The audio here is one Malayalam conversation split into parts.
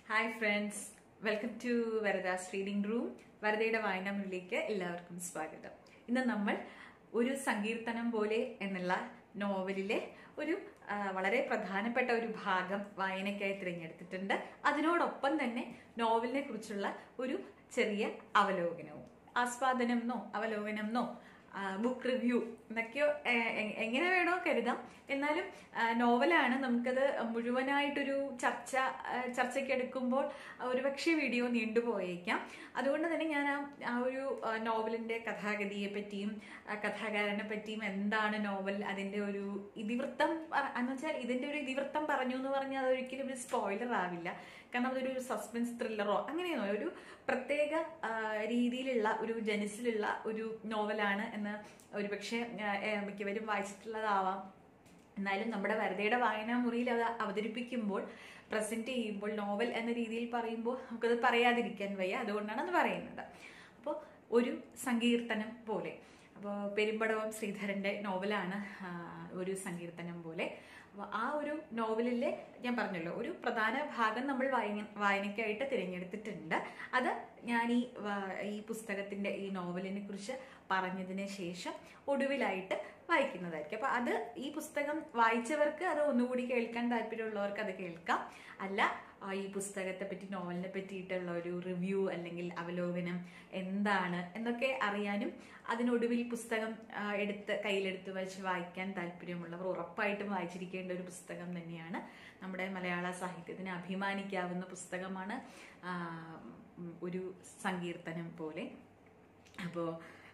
Hi friends welcome to Varada's reading room വരദയുടെ വായനാമുറിയിലേക്ക് എല്ലാവർക്കും സ്വാഗതം ഇന്ന് നമ്മൾ ഒരു സങ്കീർത്തനം പോലെ എന്നുള്ള നോവലിലെ ഒരു ആ, വളരെ പ്രധാനപ്പെട്ട ഒരു ഭാഗം വായനയ്ക്കായി തിരഞ്ഞെടുത്തിട്ടുണ്ട് അതിനോടൊപ്പം തന്നെ നോവലിനെ കുറിച്ചുള്ള ഒരു ചെറിയ അവലോകനവും ആസ്വാദനം എന്നോ അവലോകനം എന്നോ ബുക്ക് റിവ്യൂ എന്നൊക്കെയോ എ- എ- എങ്ങനെ വേണോ കരുതാം എന്നാലും ആ, നോവലാണ് നമുക്കത് മുഴുവനായിട്ടൊരു ചർച്ച ആ, ചർച്ചയ്ക്ക് എടുക്കുമ്പോൾ ഒരുപക്ഷെ വീഡിയോ നീണ്ടുപോയേക്കാം അതുകൊണ്ട് തന്നെ ഞാൻ ആ ആ ഒരു ആ, നോവലിന്റെ കഥാഗതിയെ പറ്റിയും ആ, കഥാകാരനെ പറ്റിയും എന്താണ് നോവൽ അതിന്റെ ഒരു ഇതിവൃത്തം പറ- എന്ന് വെച്ചാൽ ഇതിന്റെ ഒരു ഇതിവൃത്തം പറഞ്ഞു എന്ന് പറഞ്ഞാൽ അതൊരിക്കലും ഒരു സ്പോയിലർ ആവില്ല കാരണം അതൊരു സസ്പെൻസ് ത്രില്ലറോ അങ്ങനെയൊന്നും ഒരു പ്രത്യേക ആ, രീതിയിലുള്ള ഒരു ജനസിലുള്ള ഒരു നോവലാണ് എന്ന് ഒരുപക്ഷെ ആ, ഏ, മിക്കവരും വായിച്ചിട്ടുള്ളതാവാം എന്നാലും നമ്മുടെ വരതയുടെ വായനാ മുറിയിൽ അത് അവതരിപ്പിക്കുമ്പോൾ പ്രസന്റ് ചെയ്യുമ്പോൾ നോവൽ എന്ന രീതിയിൽ പറയുമ്പോൾ നമുക്കത് പറയാതിരിക്കാൻ വയ്യ അതുകൊണ്ടാണ് അത് പറയുന്നത് അപ്പോൾ ഒരു സങ്കീർത്തനം പോലെ അപ്പോൾ പെരുമ്പടവം ശ്രീധരന്റെ നോവലാണ് ആ, ഒരു സങ്കീർത്തനം പോലെ അപ്പോൾ ആ ഒരു നോവലിലെ ഞാൻ പറഞ്ഞല്ലോ ഒരു പ്രധാന ഭാഗം നമ്മൾ വായന വായനയ്ക്കായിട്ട് തിരഞ്ഞെടുത്തിട്ടുണ്ട് അത് ഞാൻ ഈ വാ- ഈ പുസ്തകത്തിന്റെ ഈ നോവലിനെ കുറിച്ച് പറഞ്ഞതിന് ശേഷം ഒടുവിലായിട്ട് വായിക്കുന്നതായിരിക്കും അപ്പൊ അത് ഈ പുസ്തകം വായിച്ചവർക്ക് അത് ഒന്നുകൂടി കേൾക്കാൻ താല്പര്യമുള്ളവർക്ക് അത് കേൾക്കാം അല്ല ആ, ഈ പുസ്തകത്തെ പറ്റി നോവലിനെ പറ്റിയിട്ടുള്ള ഒരു റിവ്യൂ അല്ലെങ്കിൽ അവലോകനം എന്താണ് എന്നൊക്കെ അറിയാനും അതിനൊടുവിൽ പുസ്തകം ആ, എടുത്ത് കയ്യിലെടുത്ത് വെച്ച് വായിക്കാൻ താല്പര്യമുള്ളവർ ഉറപ്പായിട്ടും വായിച്ചിരിക്കേണ്ട ഒരു പുസ്തകം തന്നെയാണ് നമ്മുടെ മലയാള സാഹിത്യത്തിന് അഭിമാനിക്കാവുന്ന പുസ്തകമാണ് ആ, ഉം, ഒരു സങ്കീർത്തനം പോലെ അപ്പോൾ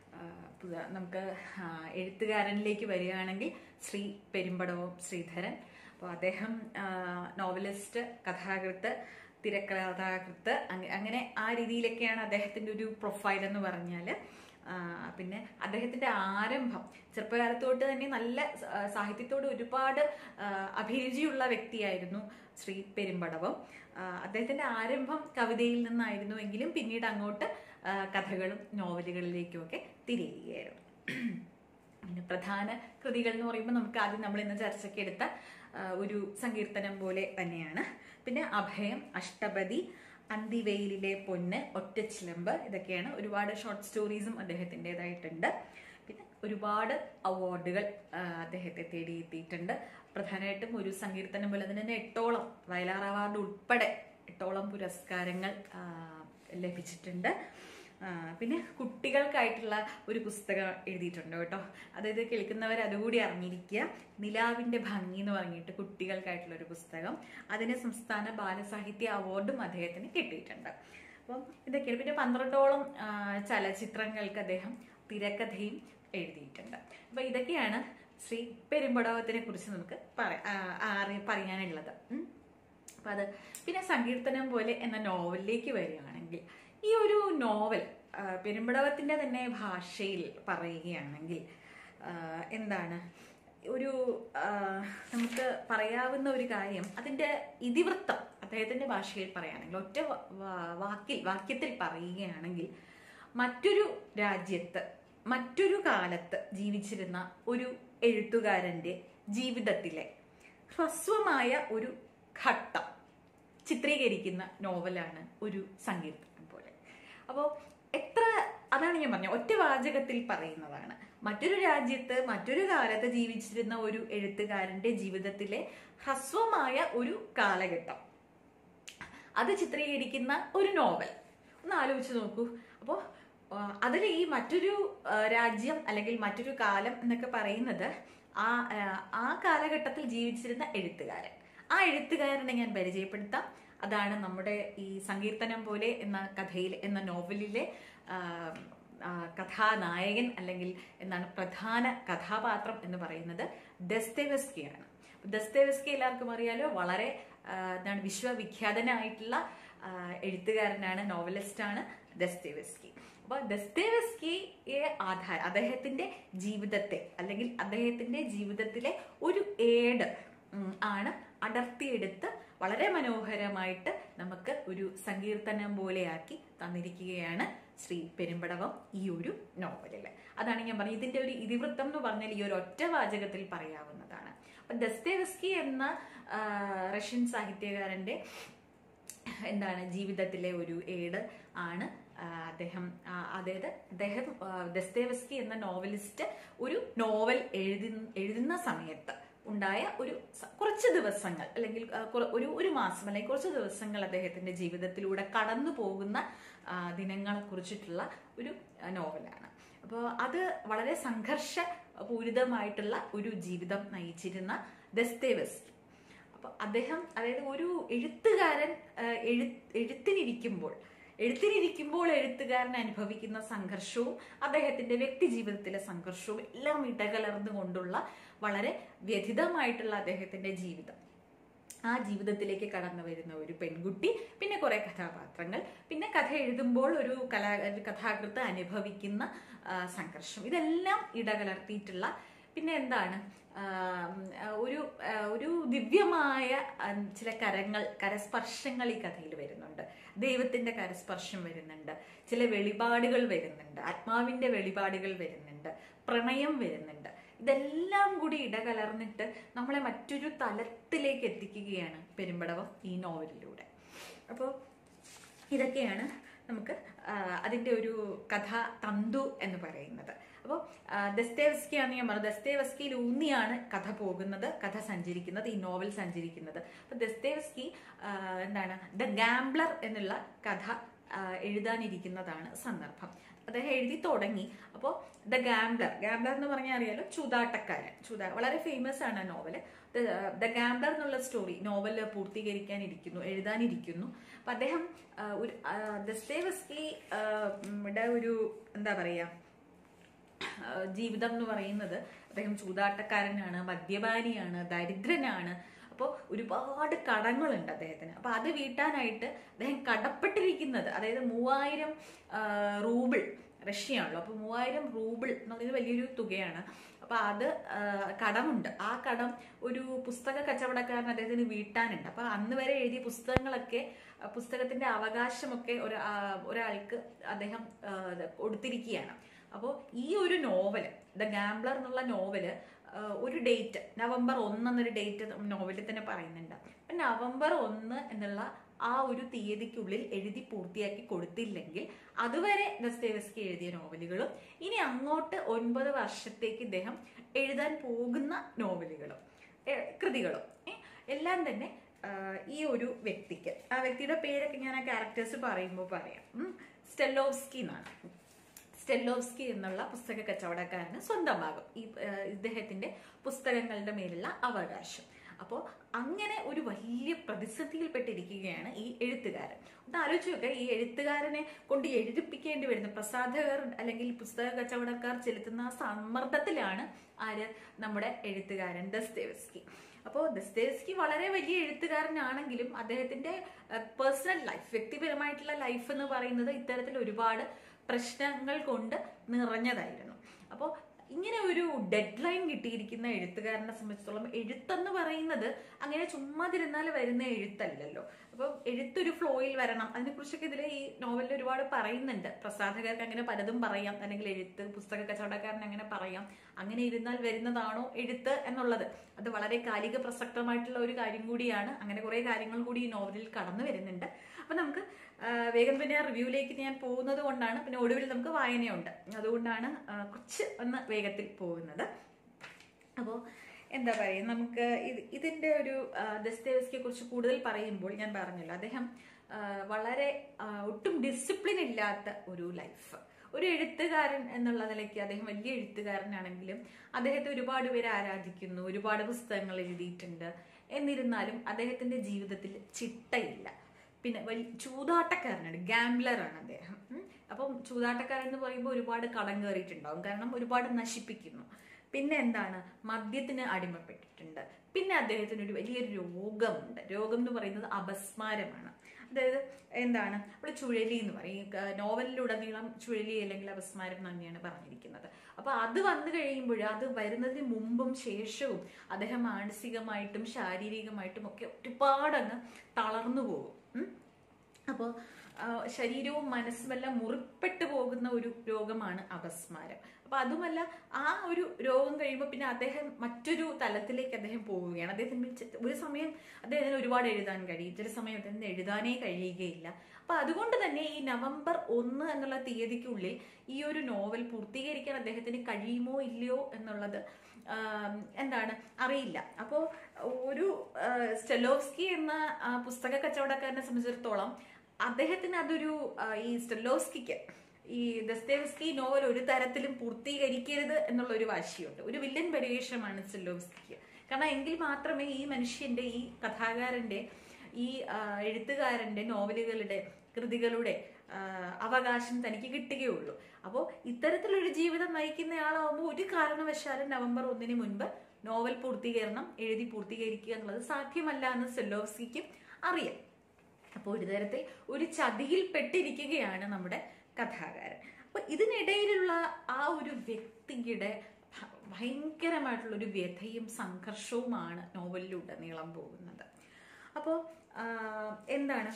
നമുക്ക് ആ, എഴുത്തുകാരനിലേക്ക് വരികയാണെങ്കിൽ ശ്രീ പെരുമ്പടവം ശ്രീധരൻ അപ്പോൾ അദ്ദേഹം ആ, നോവലിസ്റ്റ് കഥാകൃത്ത് തിരക്കഥാകൃത്ത് അങ്ങ- അങ്ങനെ ആ രീതിയിലൊക്കെയാണ് അദ്ദേഹത്തിന്റെ ഒരു പ്രൊഫൈൽ എന്ന് പറഞ്ഞാൽ പിന്നെ അദ്ദേഹത്തിന്റെ ആരംഭം ചെറുപ്പകാലത്ത് തൊട്ട് തന്നെ നല്ല ആ, സാഹിത്യത്തോട് ഒരുപാട് ആ, അഭിരുചിയുള്ള വ്യക്തിയായിരുന്നു ശ്രീ പെരുമ്പടവം ആ, അദ്ദേഹത്തിന്റെ ആരംഭം കവിതയിൽ നിന്നായിരുന്നു എങ്കിലും പിന്നീട് അങ്ങോട്ട് ആ, കഥകളും നോവലുകളിലേക്കും ഒക്കെ തിരിയുകയായിരുന്നു പിന്നെ പ്രധാന കൃതികൾ എന്ന് പറയുമ്പോൾ നമുക്ക് ആദ്യം നമ്മൾ ഇന്ന് ചർച്ചയ്ക്ക് എടുത്ത ആ, ഒരു സങ്കീർത്തനം പോലെ തന്നെയാണ് പിന്നെ അഭയം അഷ്ടപതി അന്തിവെയിലിലെ പൊന്ന് ഒറ്റച്ചിലമ്പ് ഇതൊക്കെയാണ് ഒരുപാട് ഷോർട്ട് സ്റ്റോറീസും അദ്ദേഹത്തിൻ്റെതായിട്ടുണ്ട് പിന്നെ ഒരുപാട് അവാർഡുകൾ ആ, അദ്ദേഹത്തെ തേടിയെത്തിയിട്ടുണ്ട് പ്രധാനമായിട്ടും ഒരു സങ്കീർത്തനം പോലെ അതിന് തന്നെ എട്ടോളം വയലാർ അവാർഡ് ഉൾപ്പെടെ എട്ടോളം പുരസ്കാരങ്ങൾ ആ, ലഭിച്ചിട്ടുണ്ട് ആ, പിന്നെ കുട്ടികൾക്കായിട്ടുള്ള ഒരു പുസ്തകം എഴുതിയിട്ടുണ്ട് കേട്ടോ അതായത് കേൾക്കുന്നവർ അതുകൂടി അറിഞ്ഞിരിക്കുക നിലാവിന്റെ ഭംഗി എന്ന് പറഞ്ഞിട്ട് കുട്ടികൾക്കായിട്ടുള്ള ഒരു പുസ്തകം അതിന് സംസ്ഥാന ബാലസാഹിത്യ അവാർഡും അദ്ദേഹത്തിന് കിട്ടിയിട്ടുണ്ട് അപ്പം ഇതൊക്കെയാണ് പിന്നെ പന്ത്രണ്ടോളം ആ, ചലച്ചിത്രങ്ങൾക്ക് അദ്ദേഹം തിരക്കഥയും എഴുതിയിട്ടുണ്ട് അപ്പൊ ഇതൊക്കെയാണ് ശ്രീ പെരുമ്പടവത്തിനെ കുറിച്ച് നമുക്ക് പറ- ആ, അറി- പറയാനുള്ളത് ഉം. അപ്പൊ അത് പിന്നെ സങ്കീർത്തനം പോലെ എന്ന നോവലിലേക്ക് വരികയാണെങ്കിൽ ഈ ഒരു നോവൽ ആ, പെരുമ്പടവത്തിന്റെ തന്നെ ഭാഷയിൽ പറയുകയാണെങ്കിൽ ആ, എന്താണ് ഒരു ആ, നമുക്ക് പറയാവുന്ന ഒരു കാര്യം അതിന്റെ ഇതിവൃത്തം അദ്ദേഹത്തിന്റെ ഭാഷയിൽ പറയുകയാണെങ്കിൽ ഒറ്റ വ- വാ- വാക്കിൽ വാക്യത്തിൽ പറയുകയാണെങ്കിൽ മറ്റൊരു രാജ്യത്ത് മറ്റൊരു കാലത്ത് ജീവിച്ചിരുന്ന ഒരു എഴുത്തുകാരന്റെ ജീവിതത്തിലെ ഹ്രസ്വമായ ഒരു ഘട്ടം ചിത്രീകരിക്കുന്ന നോവലാണ് ഒരു സങ്കീർത്തനം പോലെ അപ്പോൾ എത്ര അതാണ് ഞാൻ പറഞ്ഞത് ഒറ്റ വാചകത്തിൽ പറയുന്നതാണ് മറ്റൊരു രാജ്യത്ത് മറ്റൊരു കാലത്ത് ജീവിച്ചിരുന്ന ഒരു എഴുത്തുകാരന്റെ ജീവിതത്തിലെ ഹ്രസ്വമായ ഒരു കാലഘട്ടം അത് ചിത്രീകരിക്കുന്ന ഒരു നോവൽ ഒന്ന് ആലോചിച്ച് നോക്കൂ അപ്പോൾ അതിൽ ഈ മറ്റൊരു ആ, രാജ്യം അല്ലെങ്കിൽ മറ്റൊരു കാലം എന്നൊക്കെ പറയുന്നത് ആ ആ, ആ കാലഘട്ടത്തിൽ ജീവിച്ചിരുന്ന എഴുത്തുകാരൻ ആ എഴുത്തുകാരനെ ഞാൻ പരിചയപ്പെടുത്താം അതാണ് നമ്മുടെ ഈ സങ്കീർത്തനം പോലെ എന്ന കഥയിൽ എന്ന നോവലിലെ ആ, ആ, കഥാനായകൻ അല്ലെങ്കിൽ എന്താണ് പ്രധാന കഥാപാത്രം എന്ന് പറയുന്നത് ദസ്തേവസ്കിയാണ് ദസ്തേവസ്കി എല്ലാവർക്കും അറിയാലോ വളരെ ആ, എന്താണ് വിശ്വവിഖ്യാതനായിട്ടുള്ള ആ, എഴുത്തുകാരനാണ് നോവലിസ്റ്റാണ് ദസ്തേവസ്കി അപ്പൊ ദസ്തേവസ്കിയെ ആധാര അദ്ദേഹത്തിന്റെ ജീവിതത്തെ അല്ലെങ്കിൽ അദ്ദേഹത്തിന്റെ ജീവിതത്തിലെ ഒരു ഏട് ഉം, ആണ് അടർത്തിയെടുത്ത് വളരെ മനോഹരമായിട്ട് നമുക്ക് ഒരു സങ്കീർത്തനം പോലെയാക്കി തന്നിരിക്കുകയാണ് ശ്രീ പെരുമ്പടവം ഈ ഒരു നോവലില് അതാണ് ഞാൻ പറഞ്ഞത് ഇതിന്റെ ഒരു ഇതിവൃത്തം എന്ന് പറഞ്ഞാൽ ഈ ഒരു ഒറ്റ വാചകത്തിൽ പറയാവുന്നതാണ് അപ്പൊ ദസ്തേവസ്കി എന്ന ആ, റഷ്യൻ സാഹിത്യകാരന്റെ എന്താണ് ജീവിതത്തിലെ ഒരു ഏട് ആണ് ആ, അദ്ദേഹം ആ, അതായത് അദ്ദേഹം ആ, ദസ്തേവസ്കി എന്ന നോവലിസ്റ്റ് ഒരു നോവൽ എഴുതി എഴുതുന്ന സമയത്ത് ഉണ്ടായ ഒരു സ- കുറച്ച് ദിവസങ്ങൾ അല്ലെങ്കിൽ ആ, കുറ- ഒരു ഒരു മാസം അല്ലെങ്കിൽ കുറച്ച് ദിവസങ്ങൾ അദ്ദേഹത്തിന്റെ ജീവിതത്തിലൂടെ കടന്നു പോകുന്ന ആ, ദിനങ്ങളെ കുറിച്ചിട്ടുള്ള ഒരു ആ, നോവലാണ് അപ്പോൾ അത് വളരെ സംഘർഷ പൂരിതമായിട്ടുള്ള ഒരു ജീവിതം നയിച്ചിരുന്ന ദസ്തേവസ്കി അപ്പൊ അദ്ദേഹം അതായത് ഒരു എഴുത്തുകാരൻ ആ, എഴു എഴുത്തിനിരിക്കുമ്പോൾ എഴുത്തിനിരിക്കുമ്പോൾ എഴുത്തുകാരൻ അനുഭവിക്കുന്ന സംഘർഷവും അദ്ദേഹത്തിന്റെ വ്യക്തി ജീവിതത്തിലെ സംഘർഷവും എല്ലാം ഇടകലർന്നുകൊണ്ടുള്ള വളരെ വ്യഥിതമായിട്ടുള്ള അദ്ദേഹത്തിന്റെ ജീവിതം ആ ജീവിതത്തിലേക്ക് കടന്നു വരുന്ന ഒരു പെൺകുട്ടി പിന്നെ കുറെ കഥാപാത്രങ്ങൾ പിന്നെ കഥ എഴുതുമ്പോൾ ഒരു കലാ ഒരു കഥാകൃത്ത് അനുഭവിക്കുന്ന ആ, സംഘർഷം ഇതെല്ലാം ഇടകലർത്തിയിട്ടുള്ള പിന്നെ എന്താണ് ആ, ഒരു ആ, ഒരു ദിവ്യമായ ആ, ചില കരങ്ങൾ കരസ്പർശങ്ങൾ ഈ കഥയിൽ വരുന്നുണ്ട് ദൈവത്തിന്റെ കരസ്പർശം വരുന്നുണ്ട് ചില വെളിപാടുകൾ വരുന്നുണ്ട് ആത്മാവിന്റെ വെളിപാടുകൾ വരുന്നുണ്ട് പ്രണയം വരുന്നുണ്ട് ഇതെല്ലാം കൂടി ഇടകലർന്നിട്ട് നമ്മളെ മറ്റൊരു തലത്തിലേക്ക് എത്തിക്കുകയാണ് പെരുമ്പടവം ഈ നോവലിലൂടെ അപ്പോൾ ഇതൊക്കെയാണ് നമുക്ക് ആ, അതിന്റെ ഒരു കഥ തന്തു എന്ന് പറയുന്നത് അപ്പോൾ ദസ്തേവസ്കിയാണ് ഞാൻ പറഞ്ഞത് ദസ്തേവസ്കിയിൽ ഊന്നിയാണ് കഥ പോകുന്നത് കഥ സഞ്ചരിക്കുന്നത് ഈ നോവൽ സഞ്ചരിക്കുന്നത് അപ്പൊ ദസ്തേവസ്കി ആ, എന്താണ് ദ ഗാംബ്ലർ എന്നുള്ള കഥ ആ, എഴുതാനിരിക്കുന്നതാണ് സന്ദർഭം അദ്ദേഹം എഴുതി തുടങ്ങി അപ്പോൾ ദ ഗാംബ്ലർ ഗാംബ്ലർ എന്ന് പറഞ്ഞാൽ അറിയാലോ ചൂതാട്ടക്കാരൻ ചൂതാ വളരെ ഫേമസ് ആണ് നോവല് ദ ഗാംബ്ലർ എന്നുള്ള സ്റ്റോറി നോവല് പൂർത്തീകരിക്കാനിരിക്കുന്നു എഴുതാനിരിക്കുന്നു അപ്പൊ അദ്ദേഹം ആ, ഒരു ആ, ദസ്തേവസ്കി ആ, ഉം, ടെ ഒരു എന്താ പറയാ ആ, ജീവിതം എന്ന് പറയുന്നത് അദ്ദേഹം ചൂതാട്ടക്കാരനാണ് മദ്യപാനിയാണ് ദരിദ്രനാണ് അപ്പോൾ ഒരുപാട് കടങ്ങളുണ്ട് അദ്ദേഹത്തിന് അപ്പൊ അത് വീട്ടാനായിട്ട് അദ്ദേഹം കടപ്പെട്ടിരിക്കുന്നത് അതായത് മൂവായിരം ആ, റൂബിൾ റഷ്യയാണല്ലോ അപ്പൊ മൂവായിരം റൂബിൾ എന്ന് പറയുന്നത് വലിയൊരു തുകയാണ് അപ്പൊ അത് ആ, കടമുണ്ട് ആ കടം ഒരു പുസ്തക കച്ചവടക്കാരൻ അദ്ദേഹത്തിന് വീട്ടാനുണ്ട് അപ്പൊ അന്ന് വരെ എഴുതിയ പുസ്തകങ്ങളൊക്കെ ആ, പുസ്തകത്തിന്റെ അവകാശമൊക്കെ ഒരു ആ, ഒരാൾക്ക് അദ്ദേഹം ആ, ഇത് കൊടുത്തിരിക്കുകയാണ് അപ്പോൾ ഈ ഒരു നോവല് ദ ഗാംബ്ലർ എന്നുള്ള നോവല് ആ, ഒരു ഡേറ്റ് നവംബർ ഒന്ന് എന്നൊരു ഡേറ്റ് നോവലിൽ തന്നെ പറയുന്നുണ്ട് അപ്പൊ നവംബർ ഒന്ന് എന്നുള്ള ആ ഒരു തീയതിക്കുള്ളിൽ എഴുതി പൂർത്തിയാക്കി കൊടുത്തില്ലെങ്കിൽ അതുവരെ ദസ്തേവസ്കി എഴുതിയ നോവലുകളും ഇനി അങ്ങോട്ട് ഒൻപത് വർഷത്തേക്ക് ഇദ്ദേഹം എഴുതാൻ പോകുന്ന നോവലുകളും ഏ, കൃതികളും ഏ, എല്ലാം തന്നെ ആ, ഈ ഒരു വ്യക്തിക്ക് ആ വ്യക്തിയുടെ പേരൊക്കെ ഞാൻ ആ ക്യാരക്ടേഴ്സ് പറയുമ്പോൾ പറയാം ഉം. സ്റ്റെല്ലോവ്സ്കി എന്നാണ് സ്റ്റെല്ലോവ്സ്കി എന്നുള്ള പുസ്തക കച്ചവടക്കാരന് സ്വന്തമാകും ഈ ആ, ഇദ്ദേഹത്തിന്റെ പുസ്തകങ്ങളുടെ മേലുള്ള അവകാശം അപ്പോൾ അങ്ങനെ ഒരു വലിയ പ്രതിസന്ധിയിൽപ്പെട്ടിരിക്കുകയാണ് ഈ എഴുത്തുകാരൻ ഒന്ന് ആലോചിച്ച് നോക്കുക ഈ എഴുത്തുകാരനെ കൊണ്ട് എഴുതിപ്പിക്കേണ്ടി വരുന്ന പ്രസാധകർ അല്ലെങ്കിൽ പുസ്തക കച്ചവടക്കാർ ചെലുത്തുന്ന ആ സമ്മർദ്ദത്തിലാണ് ആര് നമ്മുടെ എഴുത്തുകാരൻ ദസ്തേവസ്കി അപ്പോൾ ദസ്തേവസ്കി വളരെ വലിയ എഴുത്തുകാരനാണെങ്കിലും അദ്ദേഹത്തിന്റെ പേഴ്സണൽ ലൈഫ് വ്യക്തിപരമായിട്ടുള്ള ലൈഫ് എന്ന് പറയുന്നത് ഇത്തരത്തിൽ ഒരുപാട് പ്രശ്നങ്ങൾ കൊണ്ട് നിറഞ്ഞതായിരുന്നു അപ്പോൾ ഇങ്ങനെ ഒരു ഡെഡ് ലൈൻ കിട്ടിയിരിക്കുന്ന എഴുത്തുകാരനെ സംബന്ധിച്ചിടത്തോളം എഴുത്തെന്ന് പറയുന്നത് അങ്ങനെ ചുമ്മാതിരുന്നാൽ വരുന്ന എഴുത്തല്ലല്ലോ അപ്പം എഴുത്തൊരു ഫ്ലോയിൽ വരണം അതിനെക്കുറിച്ചൊക്കെ ഇതിൽ ഈ നോവലിൽ ഒരുപാട് പറയുന്നുണ്ട് പ്രസാധകർക്ക് അങ്ങനെ പലതും പറയാം അല്ലെങ്കിൽ എഴുത്ത് പുസ്തക കച്ചവടക്കാരൻ അങ്ങനെ പറയാം അങ്ങനെ ഇരുന്നാൽ വരുന്നതാണോ എഴുത്ത് എന്നുള്ളത് അത് വളരെ കാലിക പ്രസക്തമായിട്ടുള്ള ഒരു കാര്യം കൂടിയാണ് അങ്ങനെ കുറെ കാര്യങ്ങൾ കൂടി ഈ നോവലിൽ കടന്നു വരുന്നുണ്ട് അപ്പൊ നമുക്ക് ആ, വേഗം തന്നെ ആ റിവ്യൂയിലേക്ക് ഞാൻ പോകുന്നത് കൊണ്ടാണ് പിന്നെ ഒടുവിൽ നമുക്ക് വായനയുണ്ട് അതുകൊണ്ടാണ് ആ, കുറച്ച് ഒന്ന് വേഗത്തിൽ പോകുന്നത് അപ്പോൾ എന്താ പറയുക നമുക്ക് ഇത് ഇതിന്റെ ഒരു ദസ്തേവസ്കിയെ കുറിച്ച് കൂടുതൽ പറയുമ്പോൾ ഞാൻ പറഞ്ഞല്ലോ അദ്ദേഹം ആ, വളരെ ആ, ഒട്ടും ഡിസിപ്ലിൻ ഇല്ലാത്ത ഒരു ലൈഫ് ഒരു എഴുത്തുകാരൻ എന്നുള്ള നിലയ്ക്ക് അദ്ദേഹം വലിയ എഴുത്തുകാരനാണെങ്കിലും അദ്ദേഹത്തെ ഒരുപാട് പേര് ആരാധിക്കുന്നു ഒരുപാട് പുസ്തകങ്ങൾ എഴുതിയിട്ടുണ്ട് എന്നിരുന്നാലും അദ്ദേഹത്തിന്റെ ജീവിതത്തിൽ ചിട്ടയില്ല പിന്നെ വലിയ ചൂതാട്ടക്കാരനാണ് ഗാംബ്ലറാണ് അദ്ദേഹം ഉം. അപ്പം ചൂതാട്ടക്കാരൻ എന്ന് പറയുമ്പോൾ ഒരുപാട് കടം കയറിയിട്ടുണ്ടാവും കാരണം ഒരുപാട് നശിപ്പിക്കുന്നു പിന്നെ എന്താണ് മദ്യത്തിന് അടിമപ്പെട്ടിട്ടുണ്ട് പിന്നെ അദ്ദേഹത്തിന് ഒരു വലിയൊരു രോഗമുണ്ട് രോഗം എന്ന് പറയുന്നത് അപസ്മാരമാണ് അതായത് എന്താണ് നമ്മൾ ചുഴലി എന്ന് പറയും ഈ ക- നോവലിലുടനീളം ചുഴലി അല്ലെങ്കിൽ അപസ്മാരം എന്ന് തന്നെയാണ് പറഞ്ഞിരിക്കുന്നത് അപ്പൊ അത് വന്നു കഴിയുമ്പോൾ അത് വരുന്നതിന് മുമ്പും ശേഷവും അദ്ദേഹം മാനസികമായിട്ടും ശാരീരികമായിട്ടും ഒക്കെ ഒരുപാട് അങ്ങ് തളർന്നു പോകും ഉം. അപ്പോൾ ആ, ശരീരവും മനസ്സും എല്ലാം മുറിപ്പെട്ടു പോകുന്ന ഒരു രോഗമാണ് അപസ്മാരം അപ്പൊ അതുമല്ല ആ ഒരു രോഗം കഴിയുമ്പോൾ പിന്നെ അദ്ദേഹം മറ്റൊരു തലത്തിലേക്ക് അദ്ദേഹം പോവുകയാണ് അദ്ദേഹത്തിന് ചെ- ഒരു സമയം അദ്ദേഹത്തിന് ഒരുപാട് എഴുതാൻ കഴിയും ചില സമയം അദ്ദേഹത്തിന് എഴുതാനേ കഴിയുകയില്ല അപ്പൊ അതുകൊണ്ട് തന്നെ ഈ നവംബർ ഒന്ന് എന്നുള്ള തീയതിക്കുള്ളിൽ ഈ ഒരു നോവൽ പൂർത്തീകരിക്കാൻ അദ്ദേഹത്തിന് കഴിയുമോ ഇല്ലയോ എന്നുള്ളത് ആം, എന്താണ് അറിയില്ല അപ്പോൾ ഒരു ആ, സ്റ്റെലോവ്സ്കി എന്ന ആ, പുസ്തക കച്ചവടക്കാരനെ സംബന്ധിച്ചിടത്തോളം അദ്ദേഹത്തിന് അതൊരു ആ, ഈ സ്റ്റെലോവ്സ്കിക്ക് ഈ ദസ്തേവസ്കി നോവൽ ഒരു തരത്തിലും പൂർത്തീകരിക്കരുത് എന്നുള്ള ഒരു വാശിയുണ്ട് ഒരു വില്ലൻ പരിവേഷമാണ് സ്റ്റെലോവ്സ്കിക്ക് കാരണം എങ്കിൽ മാത്രമേ ഈ മനുഷ്യന്റെ ഈ കഥാകാരന്റെ ഈ ആ, എഴുത്തുകാരന്റെ നോവലുകളുടെ കൃതികളുടെ ആ, അവകാശം തനിക്ക് കിട്ടുകയുള്ളൂ അപ്പോൾ ഇത്തരത്തിലൊരു ജീവിതം നയിക്കുന്നയാളാവുമ്പോൾ ഒരു കാരണവശാലും നവംബർ ഒന്നിന് മുൻപ് നോവൽ പൂർത്തീകരണം എഴുതി പൂർത്തീകരിക്കുക എന്നുള്ളത് സാധ്യമല്ല എന്ന് സെല്ലോവ്സ്കിക്കും അറിയാം അപ്പോൾ ഒരു തരത്തിൽ ഒരു ചതിയിൽ പെട്ടിരിക്കുകയാണ് നമ്മുടെ കഥാകാരൻ അപ്പൊ ഇതിനിടയിലുള്ള ആ ഒരു വ്യക്തിയുടെ ഭ- ഭയങ്കരമായിട്ടുള്ള ഒരു വ്യഥയും സംഘർഷവുമാണ് നോവലിലൂടെ നീളം പോകുന്നത് അപ്പോൾ എന്താണ്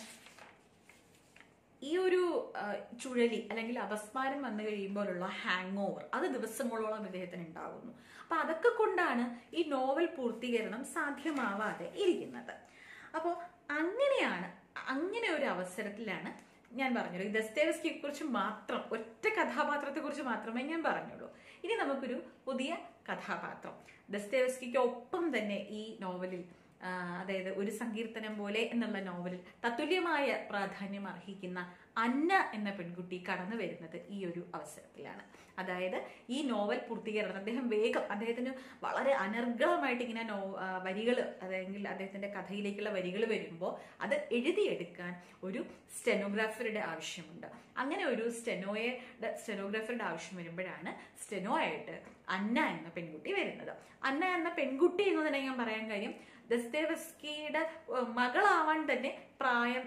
ഈ ഒരു ആ, ചുഴലി അല്ലെങ്കിൽ അപസ്മാരം വന്നു കഴിയുമ്പോഴുള്ള ഹാങ് ഓവർ അത് ദിവസങ്ങളോളം ഇദ്ദേഹത്തിന് ഉണ്ടാകുന്നു അപ്പൊ അതൊക്കെ കൊണ്ടാണ് ഈ നോവൽ പൂർത്തീകരണം സാധ്യമാവാതെ ഇരിക്കുന്നത് അപ്പോൾ അങ്ങനെയാണ് അങ്ങനെ ഒരു അവസരത്തിലാണ് ഞാൻ പറഞ്ഞുള്ളൂ ഈ ദസ്തേവസ്കിയെ കുറിച്ച് മാത്രം ഒറ്റ കഥാപാത്രത്തെ കുറിച്ച് മാത്രമേ ഞാൻ പറഞ്ഞുള്ളൂ ഇനി നമുക്കൊരു പുതിയ കഥാപാത്രം ദസ്തേവസ്കിക്ക് ഒപ്പം തന്നെ ഈ നോവലിൽ ആ, അതായത് ഒരു സങ്കീർത്തനം പോലെ എന്നുള്ള നോവലിൽ തത്തുല്യമായ പ്രാധാന്യം അർഹിക്കുന്ന അന്ന എന്ന പെൺകുട്ടി കടന്നു വരുന്നത് ഈ ഒരു അവസരത്തിലാണ് അതായത് ഈ നോവൽ പൂർത്തീകരണം അദ്ദേഹം വേഗം അദ്ദേഹത്തിന് വളരെ അനർഗളമായിട്ട് ഇങ്ങനെ നോ വരികൾ അല്ലെങ്കിൽ അദ്ദേഹത്തിന്റെ കഥയിലേക്കുള്ള വരികൾ വരുമ്പോൾ അത് എഴുതിയെടുക്കാൻ ഒരു സ്റ്റെനോഗ്രാഫറുടെ ആവശ്യമുണ്ട് അങ്ങനെ ഒരു സ്റ്റെനോയുടെ സ്റ്റെനോഗ്രാഫറുടെ ആവശ്യം വരുമ്പോഴാണ് സ്റ്റെനോ ആയിട്ട് അന്ന എന്ന പെൺകുട്ടി വരുന്നത് അന്ന എന്ന പെൺകുട്ടി എന്ന് തന്നെ ഞാൻ പറയാൻ കാര്യം ദസ്തേവസ്കിയുടെ ഏഹ്, മകളാവാൻ തന്നെ പ്രായം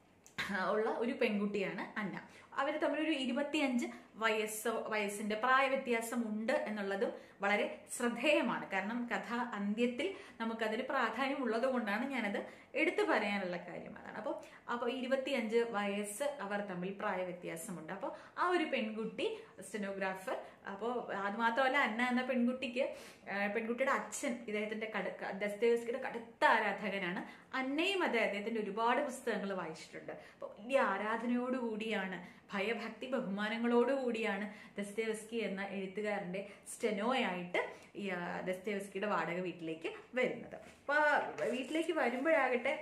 ഉള്ള ഒരു പെൺകുട്ടിയാണ് അന്ന അവർ തമ്മിലൊരു ഇരുപത്തിയഞ്ച് വയസ്സോ വയസ്സിന്റെ പ്രായ വ്യത്യാസം ഉണ്ട് എന്നുള്ളതും വളരെ ശ്രദ്ധേയമാണ് കാരണം കഥ അന്ത്യത്തിൽ നമുക്കതിന് പ്രാധാന്യം ഉള്ളത് കൊണ്ടാണ് ഞാനത് എടുത്തു പറയാനുള്ള കാര്യം അതാണ് അപ്പോൾ അപ്പോൾ ഇരുപത്തിയഞ്ച് വയസ്സ് അവർ തമ്മിൽ പ്രായ വ്യത്യാസമുണ്ട് അപ്പോൾ ആ ഒരു പെൺകുട്ടി സ്റ്റെനോഗ്രാഫർ അപ്പോൾ അത് മാത്രമല്ല അന്ന എന്ന പെൺകുട്ടിക്ക് ആ, പെൺകുട്ടിയുടെ അച്ഛൻ ഇദ്ദേഹത്തിന്റെ കടുക്ക ദസ്തേവസ്കിയുടെ കടുത്ത ആരാധകനാണ് അന്നയും അതെ അദ്ദേഹത്തിന്റെ ഒരുപാട് പുസ്തകങ്ങൾ വായിച്ചിട്ടുണ്ട് അപ്പോൾ വലിയ ആരാധനയോടുകൂടിയാണ് ഭയഭക്തി ബഹുമാനങ്ങളോടുകൂടിയാണ് ദസ്തേവസ്കി എന്ന എഴുത്തുകാരന്റെ സ്റ്റെനോയായിട്ട് ഈ ആ, ദസ്തേവസ്കിയുടെ വാടക വീട്ടിലേക്ക് വരുന്നത് അപ്പൊ ആ വീട്ടിലേക്ക് വരുമ്പോഴാകട്ടെ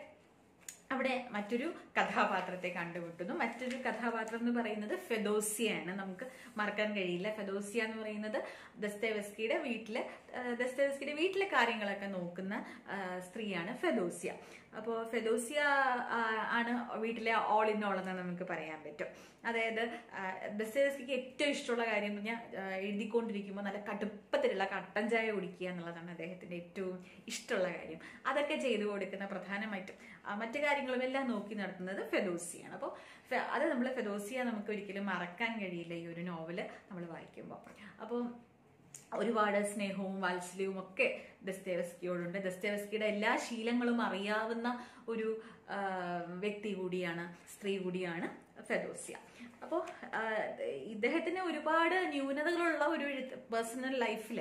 അവിടെ മറ്റൊരു കഥാപാത്രത്തെ കണ്ടുമുട്ടുന്നു മറ്റൊരു കഥാപാത്രം എന്ന് പറയുന്നത് ഫെദോസിയാണ് നമുക്ക് മറക്കാൻ കഴിയില്ല ഫെദോസിയ എന്ന് പറയുന്നത് ദസ്തേവസ്കിയുടെ വീട്ടില് ആ, ദസ്തേവസ്കിയുടെ വീട്ടിലെ കാര്യങ്ങളൊക്കെ നോക്കുന്ന ആ, സ്ത്രീയാണ് ഫെദോസിയ അപ്പോൾ ഫെദോസിയ ആ, ആണ് വീട്ടിലെ ഓൾ ഇൻ ഓൾ എന്ന് നമുക്ക് പറയാൻ പറ്റും അതായത് ആ, ദസ്തേവസ്കിക്ക് ഏറ്റവും ഇഷ്ടമുള്ള കാര്യം എന്ന് പറഞ്ഞാൽ ആ, എഴുതിക്കൊണ്ടിരിക്കുമ്പോൾ നല്ല കടുപ്പത്തിലുള്ള കട്ടൻ ചായ കുടിക്കുക എന്നുള്ളതാണ് അദ്ദേഹത്തിന്റെ ഏറ്റവും ഇഷ്ടമുള്ള കാര്യം അതൊക്കെ ചെയ്തു കൊടുക്കുന്ന പ്രധാനമായിട്ടും ആ, മറ്റു കാര്യങ്ങളും എല്ലാം നോക്കി നടത്തുന്നത് ഫെദോസിയാണ് അപ്പോൾ അത് നമ്മൾ ഫെദോസിയ നമുക്ക് ഒരിക്കലും മറക്കാൻ കഴിയില്ല ഈ ഒരു നോവല് നമ്മൾ വായിക്കുമ്പോൾ അപ്പോൾ ഒരുപാട് സ്നേഹവും വാത്സല്യവും ഒക്കെ ദസ്തേവസ്കിയോടുണ്ട് ദസ്തേവസ്കിയുടെ എല്ലാ ശീലങ്ങളും അറിയാവുന്ന ഒരു ആ, വ്യക്തി കൂടിയാണ് സ്ത്രീ കൂടിയാണ് ഫെദോസിയ അപ്പോൾ ഇദ്ദേഹത്തിന് ഒരുപാട് ന്യൂനതകളുള്ള ഒരു പേഴ്സണൽ ലൈഫിൽ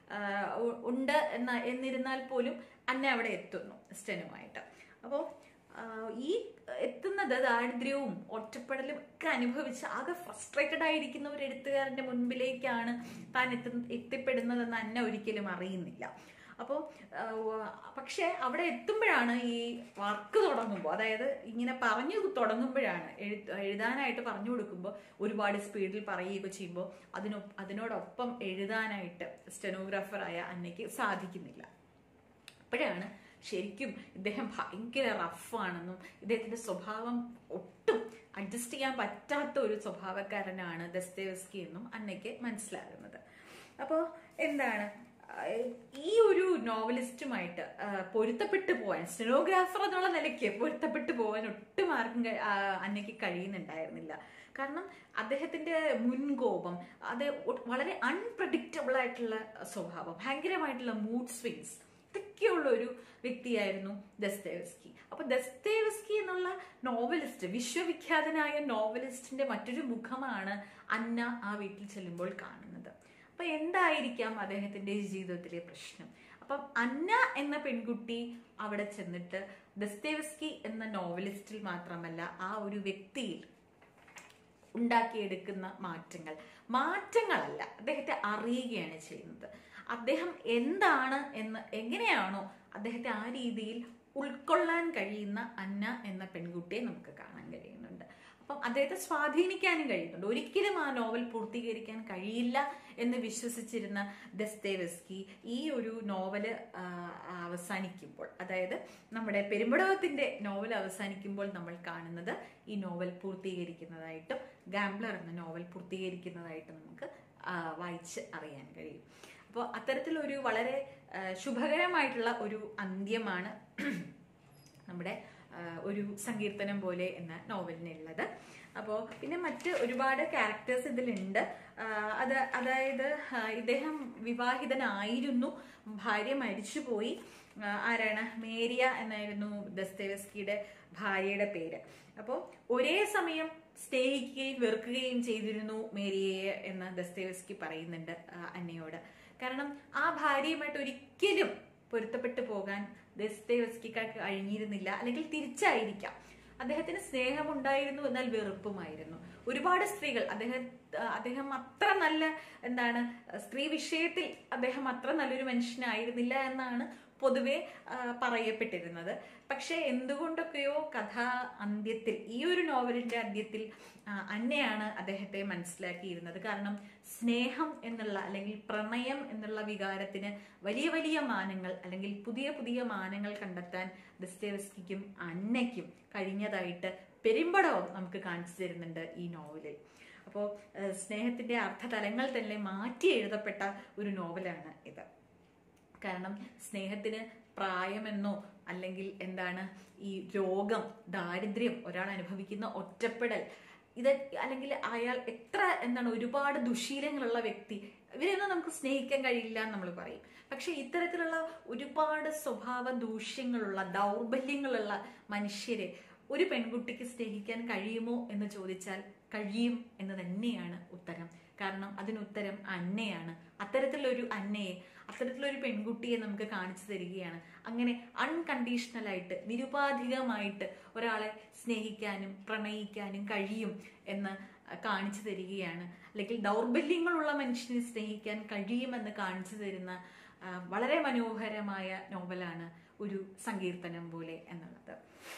ഉണ്ട് എന്ന എന്നിരുന്നാൽ പോലും അന്നെ അവിടെ എത്തുന്നു സ്റ്റെനുമായിട്ട് അപ്പോൾ ഈ എത്തുന്നത് ദാരിദ്ര്യവും ഒറ്റപ്പെടലും ഒക്കെ അനുഭവിച്ച് ആകെ ഫ്രസ്ട്രേറ്റഡ് ആയിരിക്കുന്ന ഒരു എഴുത്തുകാരന്റെ മുൻപിലേക്കാണ് താൻ എത്തു എത്തിപ്പെടുന്നതെന്ന് അന്ന ഒരിക്കലും അറിയുന്നില്ല അപ്പോൾ പക്ഷെ അവിടെ എത്തുമ്പോഴാണ് ഈ വർക്ക് തുടങ്ങുമ്പോൾ അതായത് ഇങ്ങനെ പറഞ്ഞു തുടങ്ങുമ്പോഴാണ് എഴുത്ത് എഴുതാനായിട്ട് പറഞ്ഞു കൊടുക്കുമ്പോൾ ഒരുപാട് സ്പീഡിൽ പറയുകയൊക്കെ ചെയ്യുമ്പോൾ അതിനൊ അതിനോടൊപ്പം എഴുതാനായിട്ട് സ്റ്റെനോഗ്രാഫറായ അന്നയ്ക്ക് സാധിക്കുന്നില്ല അപ്പോഴാണ് ശരിക്കും ഇദ്ദേഹം ഭയങ്കര റഫാണെന്നും ഇദ്ദേഹത്തിന്റെ സ്വഭാവം ഒട്ടും അഡ്ജസ്റ്റ് ചെയ്യാൻ പറ്റാത്ത ഒരു സ്വഭാവക്കാരനാണ് ദസ്തേവസ്കി എന്നും അന്നയ്ക്ക് മനസ്സിലാകുന്നത് അപ്പോൾ എന്താണ് ആഹ് ഈ ഒരു നോവലിസ്റ്റുമായിട്ട് ആഹ് പൊരുത്തപ്പെട്ടു പോകാൻ സ്റ്റെനോഗ്രാഫർ എന്നുള്ള നിലയ്ക്ക് പൊരുത്തപ്പെട്ടു പോകാൻ ഒട്ടും ആർക്കും കഴി- ആഹ് അന്നയ്ക്ക് കഴിയുന്നുണ്ടായിരുന്നില്ല കാരണം അദ്ദേഹത്തിന്റെ മുൻകോപം അത് ഒ- വളരെ അൺപ്രഡിക്റ്റബിൾ ആയിട്ടുള്ള സ്വഭാവം ഭയങ്കരമായിട്ടുള്ള മൂഡ് സ്വിങ്സ് അത്രയ്ക്കുള്ള ഒരു വ്യക്തിയായിരുന്നു ദസ്തേവസ്കി അപ്പൊ ദസ്തേവസ്കി എന്നുള്ള നോവലിസ്റ്റ് വിശ്വവിഖ്യാതനായ നോവലിസ്റ്റിന്റെ മറ്റൊരു മുഖമാണ് അന്ന ആ വീട്ടിൽ ചെല്ലുമ്പോൾ കാണുന്നത് അപ്പൊ എന്തായിരിക്കാം അദ്ദേഹത്തിന്റെ ജീവിതത്തിലെ പ്രശ്നം അപ്പം അന്ന എന്ന പെൺകുട്ടി അവിടെ ചെന്നിട്ട് ദസ്തേവസ്കി എന്ന നോവലിസ്റ്റിൽ മാത്രമല്ല ആ ഒരു വ്യക്തിയിൽ ഉണ്ടാക്കിയെടുക്കുന്ന മാറ്റങ്ങൾ മാറ്റങ്ങളല്ല അദ്ദേഹത്തെ അറിയുകയാണ് ചെയ്യുന്നത് അദ്ദേഹം എന്താണ് എന്ന് എങ്ങനെയാണോ അദ്ദേഹത്തെ ആ രീതിയിൽ ഉൾക്കൊള്ളാൻ കഴിയുന്ന അന്ന എന്ന പെൺകുട്ടിയെ നമുക്ക് കാണാൻ കഴിയുന്നുണ്ട് അപ്പം അദ്ദേഹത്തെ സ്വാധീനിക്കാനും കഴിയുന്നുണ്ട് ഒരിക്കലും ആ നോവൽ പൂർത്തീകരിക്കാൻ കഴിയില്ല എന്ന് വിശ്വസിച്ചിരുന്ന ദസ്തേവസ്കി ഈ ഒരു നോവല് ആ, അവസാനിക്കുമ്പോൾ അതായത് നമ്മുടെ പെരുമ്പടവത്തിന്റെ നോവൽ അവസാനിക്കുമ്പോൾ നമ്മൾ കാണുന്നത് ഈ നോവൽ പൂർത്തീകരിക്കുന്നതായിട്ടും ഗാംബ്ലർ എന്ന നോവൽ പൂർത്തീകരിക്കുന്നതായിട്ടും നമുക്ക് ആ, വായിച്ച് അറിയാൻ കഴിയും അപ്പോൾ അത്തരത്തിലൊരു വളരെ ആ, ശുഭകരമായിട്ടുള്ള ഒരു അന്ത്യമാണ് നമ്മുടെ ആ, ഒരു സങ്കീർത്തനം പോലെ എന്ന നോവലിനുള്ളത് അപ്പോൾ പിന്നെ മറ്റ് ഒരുപാട് ക്യാരക്ടേഴ്സ് ഇതിലുണ്ട് ആ, അത് അതായത് ആ, ഇദ്ദേഹം വിവാഹിതനായിരുന്നു ഭാര്യ മരിച്ചുപോയി ആ, ആരാണ് മേരിയ എന്നായിരുന്നു ദസ്തേവസ്കിയുടെ ഭാര്യയുടെ പേര് അപ്പോൾ ഒരേ സമയം സ്നേഹിക്കുകയും വെറുക്കുകയും ചെയ്തിരുന്നു മേരിയെ എന്ന് ദസ്തേവസ്കി പറയുന്നുണ്ട് ആ, അന്നയോട് കാരണം ആ ഭാര്യയുമായിട്ട് ഒരിക്കലും പൊരുത്തപ്പെട്ടു പോകാൻ ദസ്തേവസ്കിക്കാർക്ക് കഴിഞ്ഞിരുന്നില്ല അല്ലെങ്കിൽ തിരിച്ചായിരിക്കാം അദ്ദേഹത്തിന് സ്നേഹമുണ്ടായിരുന്നു എന്നാൽ വെറുപ്പുമായിരുന്നു ഒരുപാട് സ്ത്രീകൾ അദ്ദേഹം അദ്ദേഹം അത്ര നല്ല എന്താണ് സ്ത്രീ വിഷയത്തിൽ അദ്ദേഹം അത്ര നല്ലൊരു മനുഷ്യനായിരുന്നില്ല എന്നാണ് പൊതുവെ ആ, പറയപ്പെട്ടിരുന്നത് പക്ഷെ എന്തുകൊണ്ടൊക്കെയോ കഥ അന്ത്യത്തിൽ ഈ ഒരു നോവലിന്റെ അന്ത്യത്തിൽ ആ, അന്നയാണ് അദ്ദേഹത്തെ മനസ്സിലാക്കിയിരുന്നത് കാരണം സ്നേഹം എന്നുള്ള അല്ലെങ്കിൽ പ്രണയം എന്നുള്ള വികാരത്തിന് വലിയ വലിയ മാനങ്ങൾ അല്ലെങ്കിൽ പുതിയ പുതിയ മാനങ്ങൾ കണ്ടെത്താൻ ദസ്തേവസ്കിക്കും അന്നയ്ക്കും കഴിഞ്ഞതായിട്ട് പെരുമ്പടവും നമുക്ക് കാണിച്ചു തരുന്നുണ്ട് ഈ നോവലിൽ അപ്പോൾ സ്നേഹത്തിന്റെ അർത്ഥതലങ്ങൾ തന്നെ മാറ്റി എഴുതപ്പെട്ട ഒരു നോവലാണ് ഇത് കാരണം സ്നേഹത്തിന് പ്രായമെന്നോ അല്ലെങ്കിൽ എന്താണ് ഈ രോഗം ദാരിദ്ര്യം ഒരാൾ അനുഭവിക്കുന്ന ഒറ്റപ്പെടൽ ഇത് അല്ലെങ്കിൽ അയാൾ എത്ര എന്താണ് ഒരുപാട് ദുശീലങ്ങളുള്ള വ്യക്തി ഇവരെയൊന്നും നമുക്ക് സ്നേഹിക്കാൻ കഴിയില്ല എന്ന് നമ്മൾ പറയും പക്ഷെ ഇത്തരത്തിലുള്ള ഒരുപാട് സ്വഭാവ ദൂഷ്യങ്ങളുള്ള ദൗർബല്യങ്ങളുള്ള മനുഷ്യരെ ഒരു പെൺകുട്ടിക്ക് സ്നേഹിക്കാൻ കഴിയുമോ എന്ന് ചോദിച്ചാൽ കഴിയും എന്ന് തന്നെയാണ് ഉത്തരം കാരണം അതിന് ഉത്തരം അന്നയാണ് അത്തരത്തിലൊരു അന്നയെ അത്തരത്തിലൊരു പെൺകുട്ടിയെ നമുക്ക് കാണിച്ചു തരികയാണ് അങ്ങനെ അൺകണ്ടീഷണൽ ആയിട്ട് നിരുപാധികമായിട്ട് ഒരാളെ സ്നേഹിക്കാനും പ്രണയിക്കാനും കഴിയും എന്ന് കാണിച്ചു തരികയാണ് അല്ലെങ്കിൽ ദൗർബല്യങ്ങളുള്ള മനുഷ്യനെ സ്നേഹിക്കാൻ കഴിയുമെന്ന് കാണിച്ചു തരുന്ന ആ, വളരെ മനോഹരമായ നോവലാണ് ഒരു സങ്കീർത്തനം പോലെ എന്നുള്ളത്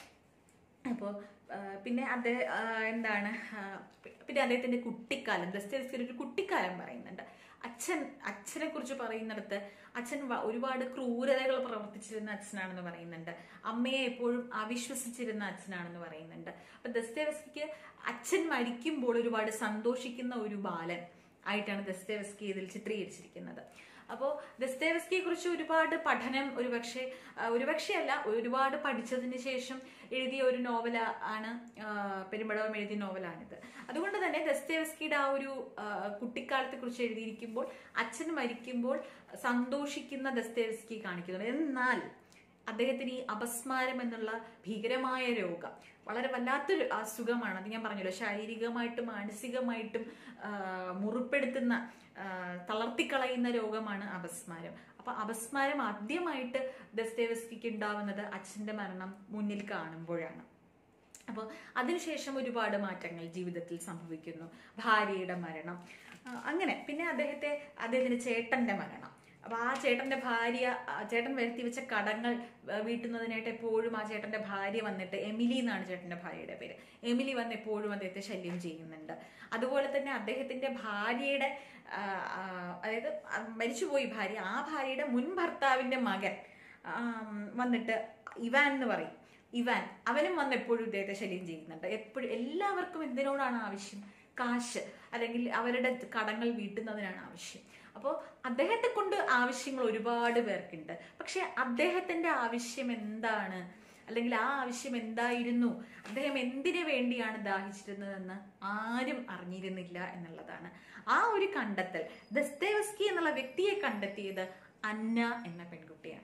അപ്പോൾ പിന്നെ അദ്ദേഹം എന്താണ് ആ, പിന്നെ അദ്ദേഹത്തിന്റെ കുട്ടിക്കാലം ദസ്തേവസ്കിയുടെ ഒരു കുട്ടിക്കാലം പറയുന്നുണ്ട് അച്ഛൻ അച്ഛനെ കുറിച്ച് പറയുന്നിടത്ത് അച്ഛൻ വ- ഒരുപാട് ക്രൂരതകൾ പ്രവർത്തിച്ചിരുന്ന അച്ഛനാണെന്ന് പറയുന്നുണ്ട് അമ്മയെ എപ്പോഴും അവിശ്വസിച്ചിരുന്ന അച്ഛനാണെന്ന് പറയുന്നുണ്ട് അപ്പൊ ദസ്തേവസ്കിക്ക് അച്ഛൻ മരിക്കുമ്പോൾ ഒരുപാട് സന്തോഷിക്കുന്ന ഒരു ബാലൻ ആയിട്ടാണ് ദസ്തേവസ്കി ഇതിൽ ചിത്രീകരിച്ചിരിക്കുന്നത് അപ്പോൾ ദസ്തേവസ്കിയെ കുറിച്ച് ഒരുപാട് പഠനം ഒരുപക്ഷെ ആ, ഒരുപക്ഷെ അല്ല ഒരുപാട് പഠിച്ചതിന് ശേഷം എഴുതിയ ഒരു നോവൽ ആണ് ആ, പെരുമ്പടവം എഴുതിയ നോവലാണിത് അതുകൊണ്ട് തന്നെ ദസ്തേവസ്കിയുടെ ആ ഒരു ആ, കുട്ടിക്കാലത്തെ കുറിച്ച് എഴുതിയിരിക്കുമ്പോൾ അച്ഛൻ മരിക്കുമ്പോൾ സന്തോഷിക്കുന്ന ദസ്തേവസ്കി കാണിക്കുന്നുണ്ട് എന്നാൽ അദ്ദേഹത്തിന് ഈ അപസ്മാരം എന്നുള്ള ഭീകരമായ രോഗം വളരെ വല്ലാത്തൊരു അസുഖമാണ് അത് ഞാൻ പറഞ്ഞല്ലോ ശാരീരികമായിട്ടും മാനസികമായിട്ടും ആ, മുറിപ്പെടുത്തുന്ന ആ, തളർത്തിക്കളയുന്ന രോഗമാണ് അപസ്മാരം അപ്പൊ അപസ്മാരം ആദ്യമായിട്ട് ദസ്തേവസ്കിക്ക് ഉണ്ടാവുന്നത് അച്ഛന്റെ മരണം മുന്നിൽ കാണുമ്പോഴാണ് അപ്പോൾ അതിനുശേഷം ഒരുപാട് മാറ്റങ്ങൾ ജീവിതത്തിൽ സംഭവിക്കുന്നു ഭാര്യയുടെ മരണം ആ, അങ്ങനെ പിന്നെ അദ്ദേഹത്തെ അദ്ദേഹത്തിന്റെ ചേട്ടന്റെ മരണം അപ്പൊ ആ ചേട്ടന്റെ ഭാര്യ ആ ചേട്ടൻ വരുത്തി വെച്ച കടങ്ങൾ ആ, വീട്ടുന്നതിനായിട്ട് എപ്പോഴും ആ ചേട്ടന്റെ ഭാര്യ വന്നിട്ട് എമിലി എന്നാണ് ചേട്ടന്റെ ഭാര്യയുടെ പേര് എമിലി വന്ന് എപ്പോഴും അദ്ദേഹത്തെ ശല്യം ചെയ്യുന്നുണ്ട് അതുപോലെ തന്നെ അദ്ദേഹത്തിന്റെ ഭാര്യയുടെ ആ, ആ, അതായത് ആ മരിച്ചുപോയി ഭാര്യ ആ ഭാര്യയുടെ മുൻ ഭർത്താവിന്റെ മകൻ ആം, വന്നിട്ട് ഇവാൻ എന്ന് പറയും ഇവാൻ അവനും വന്ന് എപ്പോഴും ഇദ്ദേഹത്തെ ശല്യം ചെയ്യുന്നുണ്ട് എപ്പോഴും എല്ലാവർക്കും എന്തിനോടാണ് ആവശ്യം കാശ് അല്ലെങ്കിൽ അവരുടെ കടങ്ങൾ വീട്ടുന്നതിനാണ് ആവശ്യം അപ്പോൾ അദ്ദേഹത്തെ കൊണ്ട് ആവശ്യങ്ങൾ ഒരുപാട് പേർക്കുണ്ട് പക്ഷെ അദ്ദേഹത്തിന്റെ ആവശ്യം എന്താണ് അല്ലെങ്കിൽ ആ ആവശ്യം എന്തായിരുന്നു അദ്ദേഹം എന്തിനു വേണ്ടിയാണ് ദാഹിച്ചിരുന്നതെന്ന് ആരും അറിഞ്ഞിരുന്നില്ല എന്നുള്ളതാണ് ആ ഒരു കണ്ടെത്തൽ ദസ്തേവസ്കി എന്നുള്ള വ്യക്തിയെ കണ്ടെത്തിയത് അന്ന എന്ന പെൺകുട്ടിയാണ്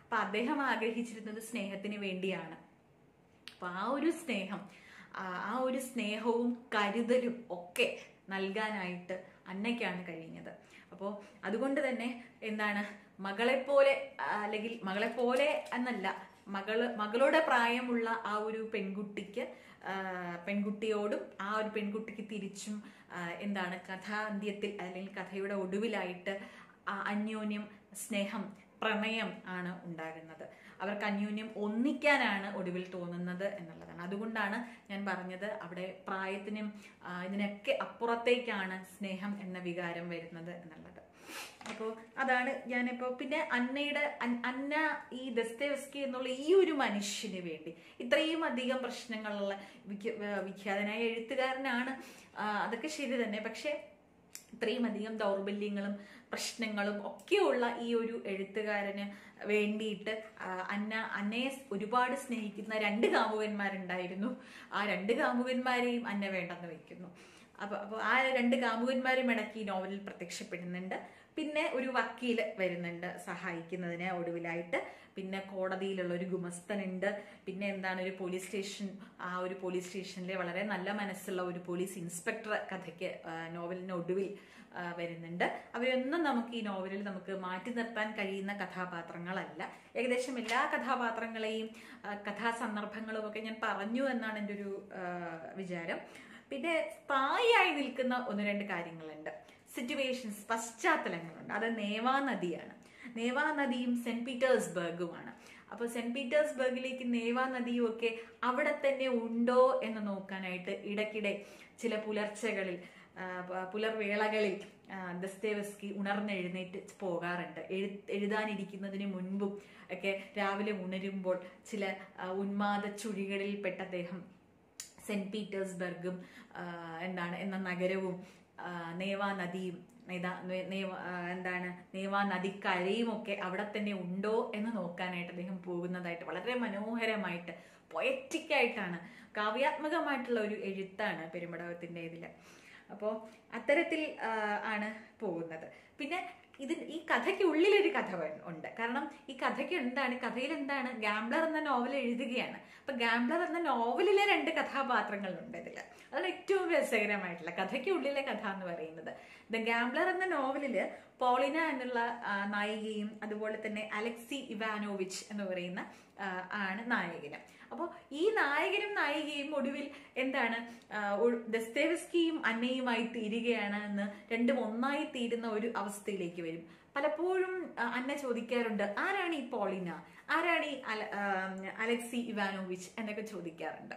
അപ്പൊ അദ്ദേഹം ആഗ്രഹിച്ചിരുന്നത് സ്നേഹത്തിന് വേണ്ടിയാണ് അപ്പൊ ആ ഒരു സ്നേഹം ആ ആ ഒരു സ്നേഹവും കരുതലും ഒക്കെ നൽകാനായിട്ട് അന്നയ്ക്കാണ് കഴിഞ്ഞത് അപ്പോൾ അതുകൊണ്ട് തന്നെ എന്താണ് മകളെപ്പോലെ ആ, അല്ലെങ്കിൽ മകളെപ്പോലെ എന്നല്ല മകള് മകളുടെ പ്രായമുള്ള ആ ഒരു പെൺകുട്ടിക്ക് ആ, പെൺകുട്ടിയോടും ആ ഒരു പെൺകുട്ടിക്ക് തിരിച്ചും ആ, എന്താണ് കഥാന്ത്യത്തിൽ അല്ലെങ്കിൽ കഥയുടെ ഒടുവിലായിട്ട് ആ അന്യോന്യം സ്നേഹം പ്രണയം ആണ് ഉണ്ടാകുന്നത് അവർക്ക് അന്യോന്യം ഒന്നിക്കാനാണ് ഒടുവിൽ തോന്നുന്നത് എന്നുള്ളതാണ് അതുകൊണ്ടാണ് ഞാൻ പറഞ്ഞത് അവിടെ പ്രായത്തിനും ആ, ഇതിനൊക്കെ അപ്പുറത്തേക്കാണ് സ്നേഹം എന്ന വികാരം വരുന്നത് എന്നുള്ളത് അപ്പോൾ അതാണ് ഞാനിപ്പോൾ പിന്നെ അന്നയുടെ അൻ- അന്ന ഈ ദസ്തേവസ്കി എന്നുള്ള ഈ ഒരു മനുഷ്യന് വേണ്ടി ഇത്രയും അധികം പ്രശ്നങ്ങളുള്ള വിഖ്യ- ഏർ വിഖ്യാതനായ എഴുത്തുകാരനാണ് ആ, അതൊക്കെ ശരി തന്നെ പക്ഷേ ഇത്രയും അധികം ദൗർബല്യങ്ങളും പ്രശ്നങ്ങളും ഒക്കെയുള്ള ഈ ഒരു എഴുത്തുകാരന് വേണ്ടിയിട്ട് ആ, അന്ന അന്നയെ ഒരുപാട് സ്നേഹിക്കുന്ന രണ്ട് കാമുകന്മാരുണ്ടായിരുന്നു ആ രണ്ട് കാമുകന്മാരെയും അന്ന വേണ്ടെന്ന് വെക്കുന്നു അപ്പൊ അപ്പൊ ആ രണ്ട് കാമുകന്മാരും ഇടയ്ക്ക് ഈ നോവലിൽ പ്രത്യക്ഷപ്പെടുന്നുണ്ട് പിന്നെ ഒരു വക്കീൽ വരുന്നുണ്ട് സഹായിക്കുന്നതിന് ഒടുവിലായിട്ട് പിന്നെ കോടതിയിലുള്ള ഒരു ഗുമസ്തനുണ്ട് പിന്നെ എന്താണ് ഒരു പോലീസ് സ്റ്റേഷൻ ആ ഒരു പോലീസ് സ്റ്റേഷനിലെ വളരെ നല്ല മനസ്സുള്ള ഒരു പോലീസ് ഇൻസ്പെക്ടർ കഥയ്ക്ക് ആ, നോവലിന് ഒടുവിൽ ആ, വരുന്നുണ്ട് അവരൊന്നും നമുക്ക് ഈ നോവലിൽ നമുക്ക് മാറ്റി നിർത്താൻ കഴിയുന്ന കഥാപാത്രങ്ങളല്ല ഏകദേശം എല്ലാ കഥാപാത്രങ്ങളെയും ആ, കഥാസന്ദർഭങ്ങളും ഒക്കെ ഞാൻ പറഞ്ഞു എന്നാണ് എൻ്റെ ഒരു ആ, വിചാരം പിന്നെ സ്ഥായിയായി നിൽക്കുന്ന ഒന്ന് രണ്ട് കാര്യങ്ങളുണ്ട് സിറ്റുവേഷൻസ് പശ്ചാത്തലങ്ങളുണ്ട് അത് നേവാ നദിയാണ് നേവാ നദിയും സെന്റ് പീറ്റേഴ്സ്ബർഗുമാണ് അപ്പോൾ സെന്റ് പീറ്റേഴ്സ്ബർഗിലേക്ക് നേവാ നദിയും ഒക്കെ അവിടെ തന്നെ ഉണ്ടോ എന്ന് നോക്കാനായിട്ട് ഇടയ്ക്കിടെ ചില പുലർച്ചകളിൽ ആ, പ- പുലർവേളകളിൽ ആ, ദസ്തേവസ്കി ഉണർന്നെഴുന്നേറ്റ് പോകാറുണ്ട് എഴു എഴുതാനിരിക്കുന്നതിന് മുൻപും ഒക്കെ രാവിലെ ഉണരുമ്പോൾ ചില ആ, ഉന്മാദ ചുഴികളിൽപ്പെട്ട അദ്ദേഹം സെന്റ് പീറ്റേഴ്സ്ബർഗും ആ, എന്താണ് എന്ന നഗരവും ആ, നേവാ നദിയും നേതാ- നേ- നേവ- ആ, എന്താണ് നേവാ നദിക്കരയും ഒക്കെ അവിടെ തന്നെ ഉണ്ടോ എന്ന് നോക്കാനായിട്ട് അദ്ദേഹം പോകുന്നതായിട്ട് വളരെ മനോഹരമായിട്ട് പൊയറ്റിക് ആയിട്ടാണ് കാവ്യാത്മകമായിട്ടുള്ള ഒരു എഴുത്താണ് പെരുമ്പടവത്തിന്റെ ഇതിൽ അപ്പോൾ അത്തരത്തിൽ ആ, ആണ് പോകുന്നത് പിന്നെ ഇത് ഈ കഥയ്ക്ക് ഉള്ളിലൊരു കഥ വ- ഉണ്ട് കാരണം ഈ കഥയ്ക്ക് എന്താണ് കഥയിൽ എന്താണ് ഗാംബ്ലർ എന്ന നോവൽ എഴുതുകയാണ് അപ്പൊ ഗാംബ്ലർ എന്ന നോവലിലെ രണ്ട് കഥാപാത്രങ്ങളുണ്ട് ഇതിൽ അതാണ് ഏറ്റവും രസകരമായിട്ടുള്ള കഥയ്ക്ക് ഉള്ളിലെ കഥ എന്ന് പറയുന്നത് ദ ഗാംബ്ലർ എന്ന നോവലില് പോളിന എന്നുള്ള ആ, നായികയും അതുപോലെ തന്നെ അലക്സി ഇവാനോവിച്ച് എന്ന് പറയുന്ന ആ, ആണ് നായകനും അപ്പോൾ ഈ നായകനും നായികയും ഒടുവിൽ എന്താണ് ആ, ഒ- ദസ്തേവസ്കിയും അന്നയുമായി തീരുകയാണ് എന്ന് രണ്ടും ഒന്നായി തീരുന്ന ഒരു അവസ്ഥയിലേക്ക് വരും പലപ്പോഴും ആ, അന്ന ചോദിക്കാറുണ്ട് ആരാണ് ഈ പോളിന ആരാണ് ഈ അല- ആ, അലക്സി ഇവാനോവിച്ച് എന്നൊക്കെ ചോദിക്കാറുണ്ട്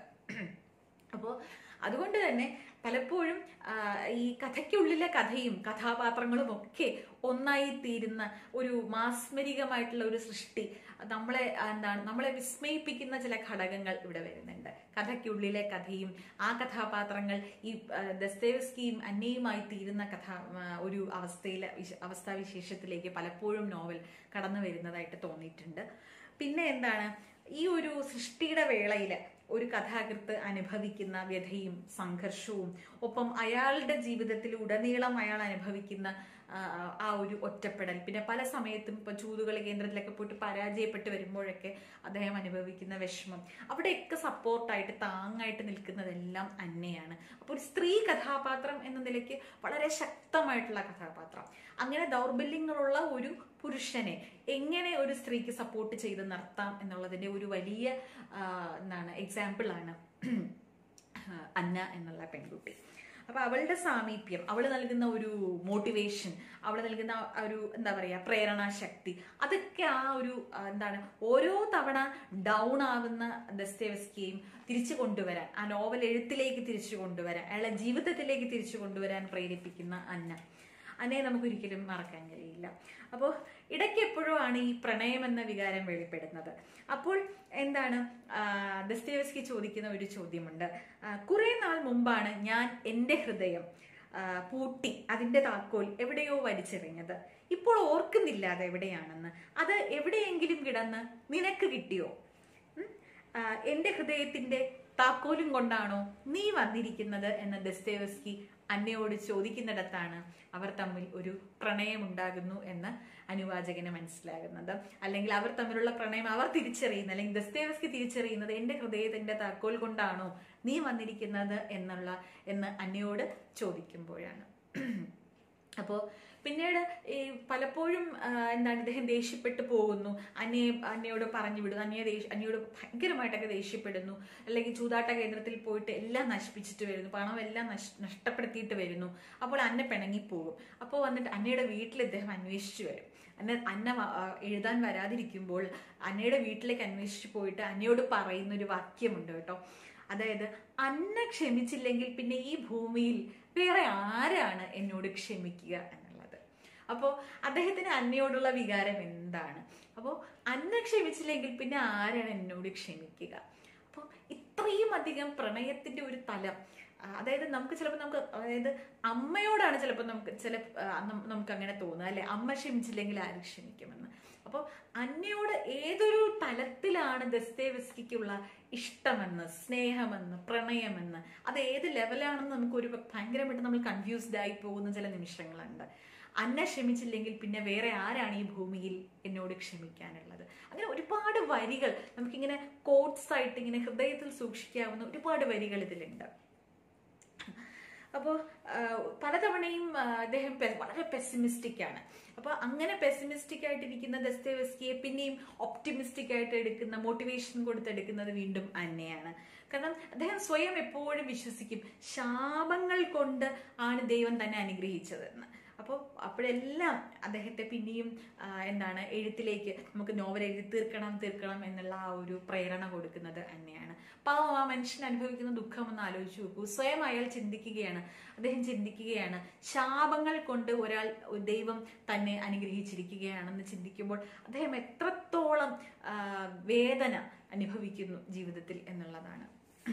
അപ്പോൾ അതുകൊണ്ട് തന്നെ പലപ്പോഴും ആ, ഈ കഥയ്ക്കുള്ളിലെ കഥയും കഥാപാത്രങ്ങളും ഒക്കെ ഒന്നായി തീരുന്ന ഒരു മാസ്മരികമായിട്ടുള്ള ഒരു സൃഷ്ടി നമ്മളെ ആ, എന്താണ് നമ്മളെ വിസ്മയിപ്പിക്കുന്ന ചില ഘടകങ്ങൾ ഇവിടെ വരുന്നുണ്ട് കഥയ്ക്കുള്ളിലെ കഥയും ആ കഥാപാത്രങ്ങൾ ഈ ആ, ദസ്തേവസ്കിയും അന്നയുമായി തീരുന്ന കഥ ആ, ഒരു അവസ്ഥയിൽ അവസ്ഥാവിശേഷത്തിലേക്ക് പലപ്പോഴും നോവൽ കടന്നു വരുന്നതായിട്ട് തോന്നിയിട്ടുണ്ട് പിന്നെ എന്താണ് ഈ ഒരു സൃഷ്ടിയുടെ വേളയിൽ ഒരു കഥാകൃത്ത് അനുഭവിക്കുന്ന വ്യഥയും സംഘർഷവും ഒപ്പം അയാളുടെ ജീവിതത്തിൽ ഉടനീളം അയാൾ അനുഭവിക്കുന്ന ആ, ആ ഒരു ഒറ്റപ്പെടൽ പിന്നെ പല സമയത്തും ഇപ്പൊ ചൂതുകളി കേന്ദ്രത്തിലൊക്കെ പോയിട്ട് പരാജയപ്പെട്ട് വരുമ്പോഴൊക്കെ അദ്ദേഹം അനുഭവിക്കുന്ന വിഷമം അവിടെയൊക്കെ സപ്പോർട്ടായിട്ട് താങ്ങായിട്ട് നിൽക്കുന്നതെല്ലാം അന്നയാണ് അപ്പോൾ ഒരു സ്ത്രീ കഥാപാത്രം എന്ന നിലയ്ക്ക് വളരെ ശക്തമായിട്ടുള്ള കഥാപാത്രം അങ്ങനെ ദൗർബല്യങ്ങളുള്ള ഒരു പുരുഷനെ എങ്ങനെ ഒരു സ്ത്രീക്ക് സപ്പോർട്ട് ചെയ്ത് നിർത്താം എന്നുള്ളതിന്റെ ഒരു വലിയ ആ, എന്താണ് എക്സാമ്പിൾ ആണ് അന്ന എന്നുള്ള പെൺകുട്ടി അപ്പൊ അവളുടെ സാമീപ്യം അവൾ നൽകുന്ന ഒരു മോട്ടിവേഷൻ അവൾ നൽകുന്ന ആ ഒരു എന്താ പറയാ പ്രേരണാശക്തി അതൊക്കെ ആ ഒരു ആ, എന്താണ് ഓരോ തവണ ഡൗൺ ആവുന്ന ദസ്തേവസ്കിയെയും തിരിച്ചു കൊണ്ടുവരാൻ ആ നോവൽ എഴുത്തിലേക്ക് തിരിച്ചു കൊണ്ടുവരാൻ അയാളെ ജീവിതത്തിലേക്ക് തിരിച്ചു കൊണ്ടുവരാൻ പ്രേരിപ്പിക്കുന്ന അന്ന അന്നയെ നമുക്ക് ഒരിക്കലും മറക്കാൻ കഴിയില്ല അപ്പോൾ ഇടയ്ക്ക് എപ്പോഴും ആണ് ഈ പ്രണയം എന്ന വികാരം വെളിപ്പെടുന്നത് അപ്പോൾ എന്താണ് ആ, ദസ്തേവസ്കി ചോദിക്കുന്ന ഒരു ചോദ്യമുണ്ട് ആ, കുറെ നാൾ മുമ്പാണ് ഞാൻ എൻ്റെ ഹൃദയം ആ, പൂട്ടി അതിന്റെ താക്കോൽ എവിടെയോ വലിച്ചെറിഞ്ഞത് ഇപ്പോൾ ഓർക്കുന്നില്ല അത് എവിടെയാണെന്ന് അത് എവിടെയെങ്കിലും കിടന്ന് നിനക്ക് കിട്ടിയോ ഉം? ആ, എന്റെ ഹൃദയത്തിന്റെ താക്കോലും കൊണ്ടാണോ നീ വന്നിരിക്കുന്നത് എന്ന് ദസ്തേവസ്കി അന്നയോട് ചോദിക്കുന്നിടത്താണ് അവർ തമ്മിൽ ഒരു പ്രണയമുണ്ടാകുന്നു എന്ന് അനുവാചകന് മനസ്സിലാകുന്നത് അല്ലെങ്കിൽ അവർ തമ്മിലുള്ള പ്രണയം അവർ തിരിച്ചറിയുന്നത് അല്ലെങ്കിൽ ദസ്തേവസ്കി തിരിച്ചറിയുന്നത് എന്റെ ഹൃദയത്തിന്റെ താക്കോൽ കൊണ്ടാണോ നീ വന്നിരിക്കുന്നത് എന്നുള്ള എന്ന് അന്നയോട് ചോദിക്കുമ്പോഴാണ് അപ്പോൾ പിന്നീട് ഈ പലപ്പോഴും ആ, എന്താണ് ഇദ്ദേഹം ദേഷ്യപ്പെട്ടു പോകുന്നു അന്നയെ അന്നയോട് പറഞ്ഞു വിടുന്നു അന്നയെ ദേഷ്യ അന്നയോട് ഭയങ്കരമായിട്ടൊക്കെ ദേഷ്യപ്പെടുന്നു അല്ലെങ്കിൽ ചൂതാട്ട കേന്ദ്രത്തിൽ പോയിട്ട് എല്ലാം നശിപ്പിച്ചിട്ട് വരുന്നു പണം എല്ലാം നശ് നഷ്ടപ്പെടുത്തിയിട്ട് വരുന്നു അപ്പോൾ അന്ന പിണങ്ങിപ്പോകും അപ്പോൾ വന്നിട്ട് അന്നയുടെ വീട്ടിൽ ഇദ്ദേഹം അന്വേഷിച്ചു വരും അന്ന അന്ന വ- ആ, എഴുതാൻ വരാതിരിക്കുമ്പോൾ അന്നയുടെ വീട്ടിലേക്ക് അന്വേഷിച്ചു പോയിട്ട് അന്നയോട് പറയുന്ന ഒരു വാക്യമുണ്ട് കേട്ടോ അതായത് അന്ന ക്ഷമിച്ചില്ലെങ്കിൽ പിന്നെ ഈ ഭൂമിയിൽ വേറെ ആരാണ് എന്നോട് ക്ഷമിക്കുക എന്നുള്ളത് അപ്പോൾ അദ്ദേഹത്തിന് അന്നയോടുള്ള വികാരം എന്താണ് അപ്പോൾ അന്ന ക്ഷമിച്ചില്ലെങ്കിൽ പിന്നെ ആരാണ് എന്നോട് ക്ഷമിക്കുക അപ്പോൾ ഇത്രയും അധികം പ്രണയത്തിന്റെ ഒരു തലം ആ, അതായത് നമുക്ക് ചിലപ്പോൾ നമുക്ക് അതായത് അമ്മയോടാണ് ചിലപ്പോൾ നമുക്ക് ചില ആ, നം- നമുക്ക് അങ്ങനെ തോന്നുക അല്ലെ അമ്മ ക്ഷമിച്ചില്ലെങ്കിൽ ആര് ക്ഷമിക്കുമെന്ന് അപ്പോൾ അന്നയോട് ഏതൊരു തലത്തിലാണ് ദസ്തേവസ്കിക്കുള്ള ഇഷ്ടമെന്ന് സ്നേഹമെന്ന് പ്രണയമെന്ന് അത് ഏത് ലെവലാണെന്ന് നമുക്ക് ഒരു ഭയങ്കരമായിട്ട് നമ്മൾ കൺഫ്യൂസ്ഡ് ആയി പോകുന്ന ചില നിമിഷങ്ങളുണ്ട് അന്ന ക്ഷമിച്ചില്ലെങ്കിൽ പിന്നെ വേറെ ആരാണ് ഈ ഭൂമിയിൽ എന്നോട് ക്ഷമിക്കാനുള്ളത് അങ്ങനെ ഒരുപാട് വരികൾ നമുക്കിങ്ങനെ കോട്ട്സ് ആയിട്ട് ഇങ്ങനെ ഹൃദയത്തിൽ സൂക്ഷിക്കാവുന്ന ഒരുപാട് വരികൾ ഇതിലുണ്ട് അപ്പോൾ പലതവണയും ആ, അദ്ദേഹം പെ- വളരെ പെസിമിസ്റ്റിക് ആണ് അപ്പോൾ അങ്ങനെ പെസിമിസ്റ്റിക് ആയിട്ടിരിക്കുന്ന ദസ്തേവസ്കിയെ പിന്നെയും ഒപ്റ്റിമിസ്റ്റിക് ആയിട്ട് എടുക്കുന്ന മോട്ടിവേഷൻ കൊടുത്തെടുക്കുന്നത് വീണ്ടും അന്നയാണ് കാരണം അദ്ദേഹം സ്വയം എപ്പോഴും വിശ്വസിക്കും ശാപങ്ങൾ കൊണ്ട് ആണ് ദൈവം തന്നെ അനുഗ്രഹിച്ചതെന്ന് അപ്പോൾ അപ്പോഴെല്ലാം അദ്ദേഹത്തെ പിന്നെയും ആ, എന്താണ് എഴുത്തിലേക്ക് നമുക്ക് നോവൽ എഴുതി തീർക്കണം തീർക്കണം എന്നുള്ള ആ ഒരു പ്രേരണ കൊടുക്കുന്നത് തന്നെയാണ് പാവം ആ മനുഷ്യൻ അനുഭവിക്കുന്ന ദുഃഖം ഒന്ന് ആലോചിച്ച് നോക്കൂ സ്വയം അയാൾ ചിന്തിക്കുകയാണ് അദ്ദേഹം ചിന്തിക്കുകയാണ് ശാപങ്ങൾ കൊണ്ട് ഒരാൾ ഒരു ദൈവം തന്നെ അനുഗ്രഹിച്ചിരിക്കുകയാണെന്ന് ചിന്തിക്കുമ്പോൾ അദ്ദേഹം എത്രത്തോളം ആ, വേദന അനുഭവിക്കുന്നു ജീവിതത്തിൽ എന്നുള്ളതാണ്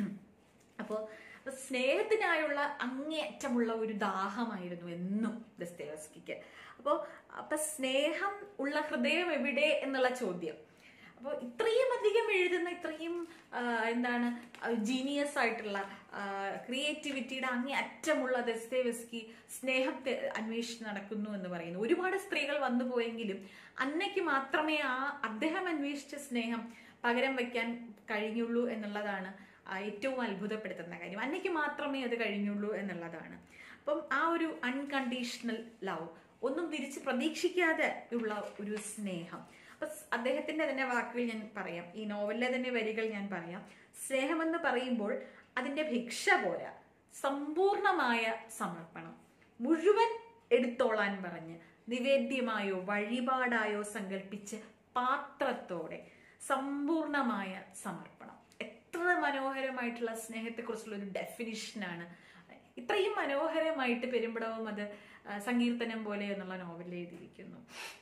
അപ്പോൾ സ്നേഹത്തിനായുള്ള അങ്ങേയറ്റമുള്ള ഒരു ദാഹമായിരുന്നു എന്നും ദസ്തേവസ്കിക്ക് അപ്പോൾ അപ്പൊ സ്നേഹം ഉള്ള ഹൃദയം എവിടെ എന്നുള്ള ചോദ്യം അപ്പോൾ ഇത്രയും അധികം എഴുതുന്ന ഇത്രയും ആ, എന്താണ് ജീനിയസ് ആയിട്ടുള്ള ക്രിയേറ്റിവിറ്റിയുടെ അങ്ങേ അറ്റമുള്ള ദസ്തേവസ്കി സ്നേഹത്തെ അന്വേഷിച്ച് നടക്കുന്നു എന്ന് പറയുന്നു ഒരുപാട് സ്ത്രീകൾ വന്നു പോയെങ്കിലും അന്നയ്ക്ക് മാത്രമേ ആ അദ്ദേഹം അന്വേഷിച്ച സ്നേഹം പകരം വയ്ക്കാൻ കഴിഞ്ഞുള്ളൂ എന്നുള്ളതാണ് ആ, ഏറ്റവും അത്ഭുതപ്പെടുത്തുന്ന കാര്യം അന്നയ്ക്ക് മാത്രമേ അത് കഴിഞ്ഞുള്ളൂ എന്നുള്ളതാണ് അപ്പം ആ ഒരു അൺകണ്ടീഷണൽ ലവ് ഒന്നും തിരിച്ച് പ്രതീക്ഷിക്കാതെ ഉള്ള ഒരു സ്നേഹം അപ്പൊ സ് അദ്ദേഹത്തിന്റെ തന്നെ വാക്കുകൾ ഞാൻ പറയാം ഈ നോവലിലെ തന്നെ വരികൾ ഞാൻ പറയാം സ്നേഹമെന്ന് പറയുമ്പോൾ അതിന്റെ ഭിക്ഷ പോരാ സമ്പൂർണമായ സമർപ്പണം മുഴുവൻ എടുത്തോളാൻ പറഞ്ഞ് നിവേദ്യമായോ വഴിപാടായോ സങ്കല്പിച്ച് പാത്രത്തോടെ സമ്പൂർണമായ സമർപ്പണം എത്ര മനോഹരമായിട്ടുള്ള സ്നേഹത്തെക്കുറിച്ചുള്ള ഒരു ഡെഫിനിഷനാണ് ഇത്രയും മനോഹരമായിട്ട് പെരുമ്പടവും അത് ആ, സങ്കീർത്തനം പോലെ എന്നുള്ള നോവലിൽ എഴുതിയിരിക്കുന്നു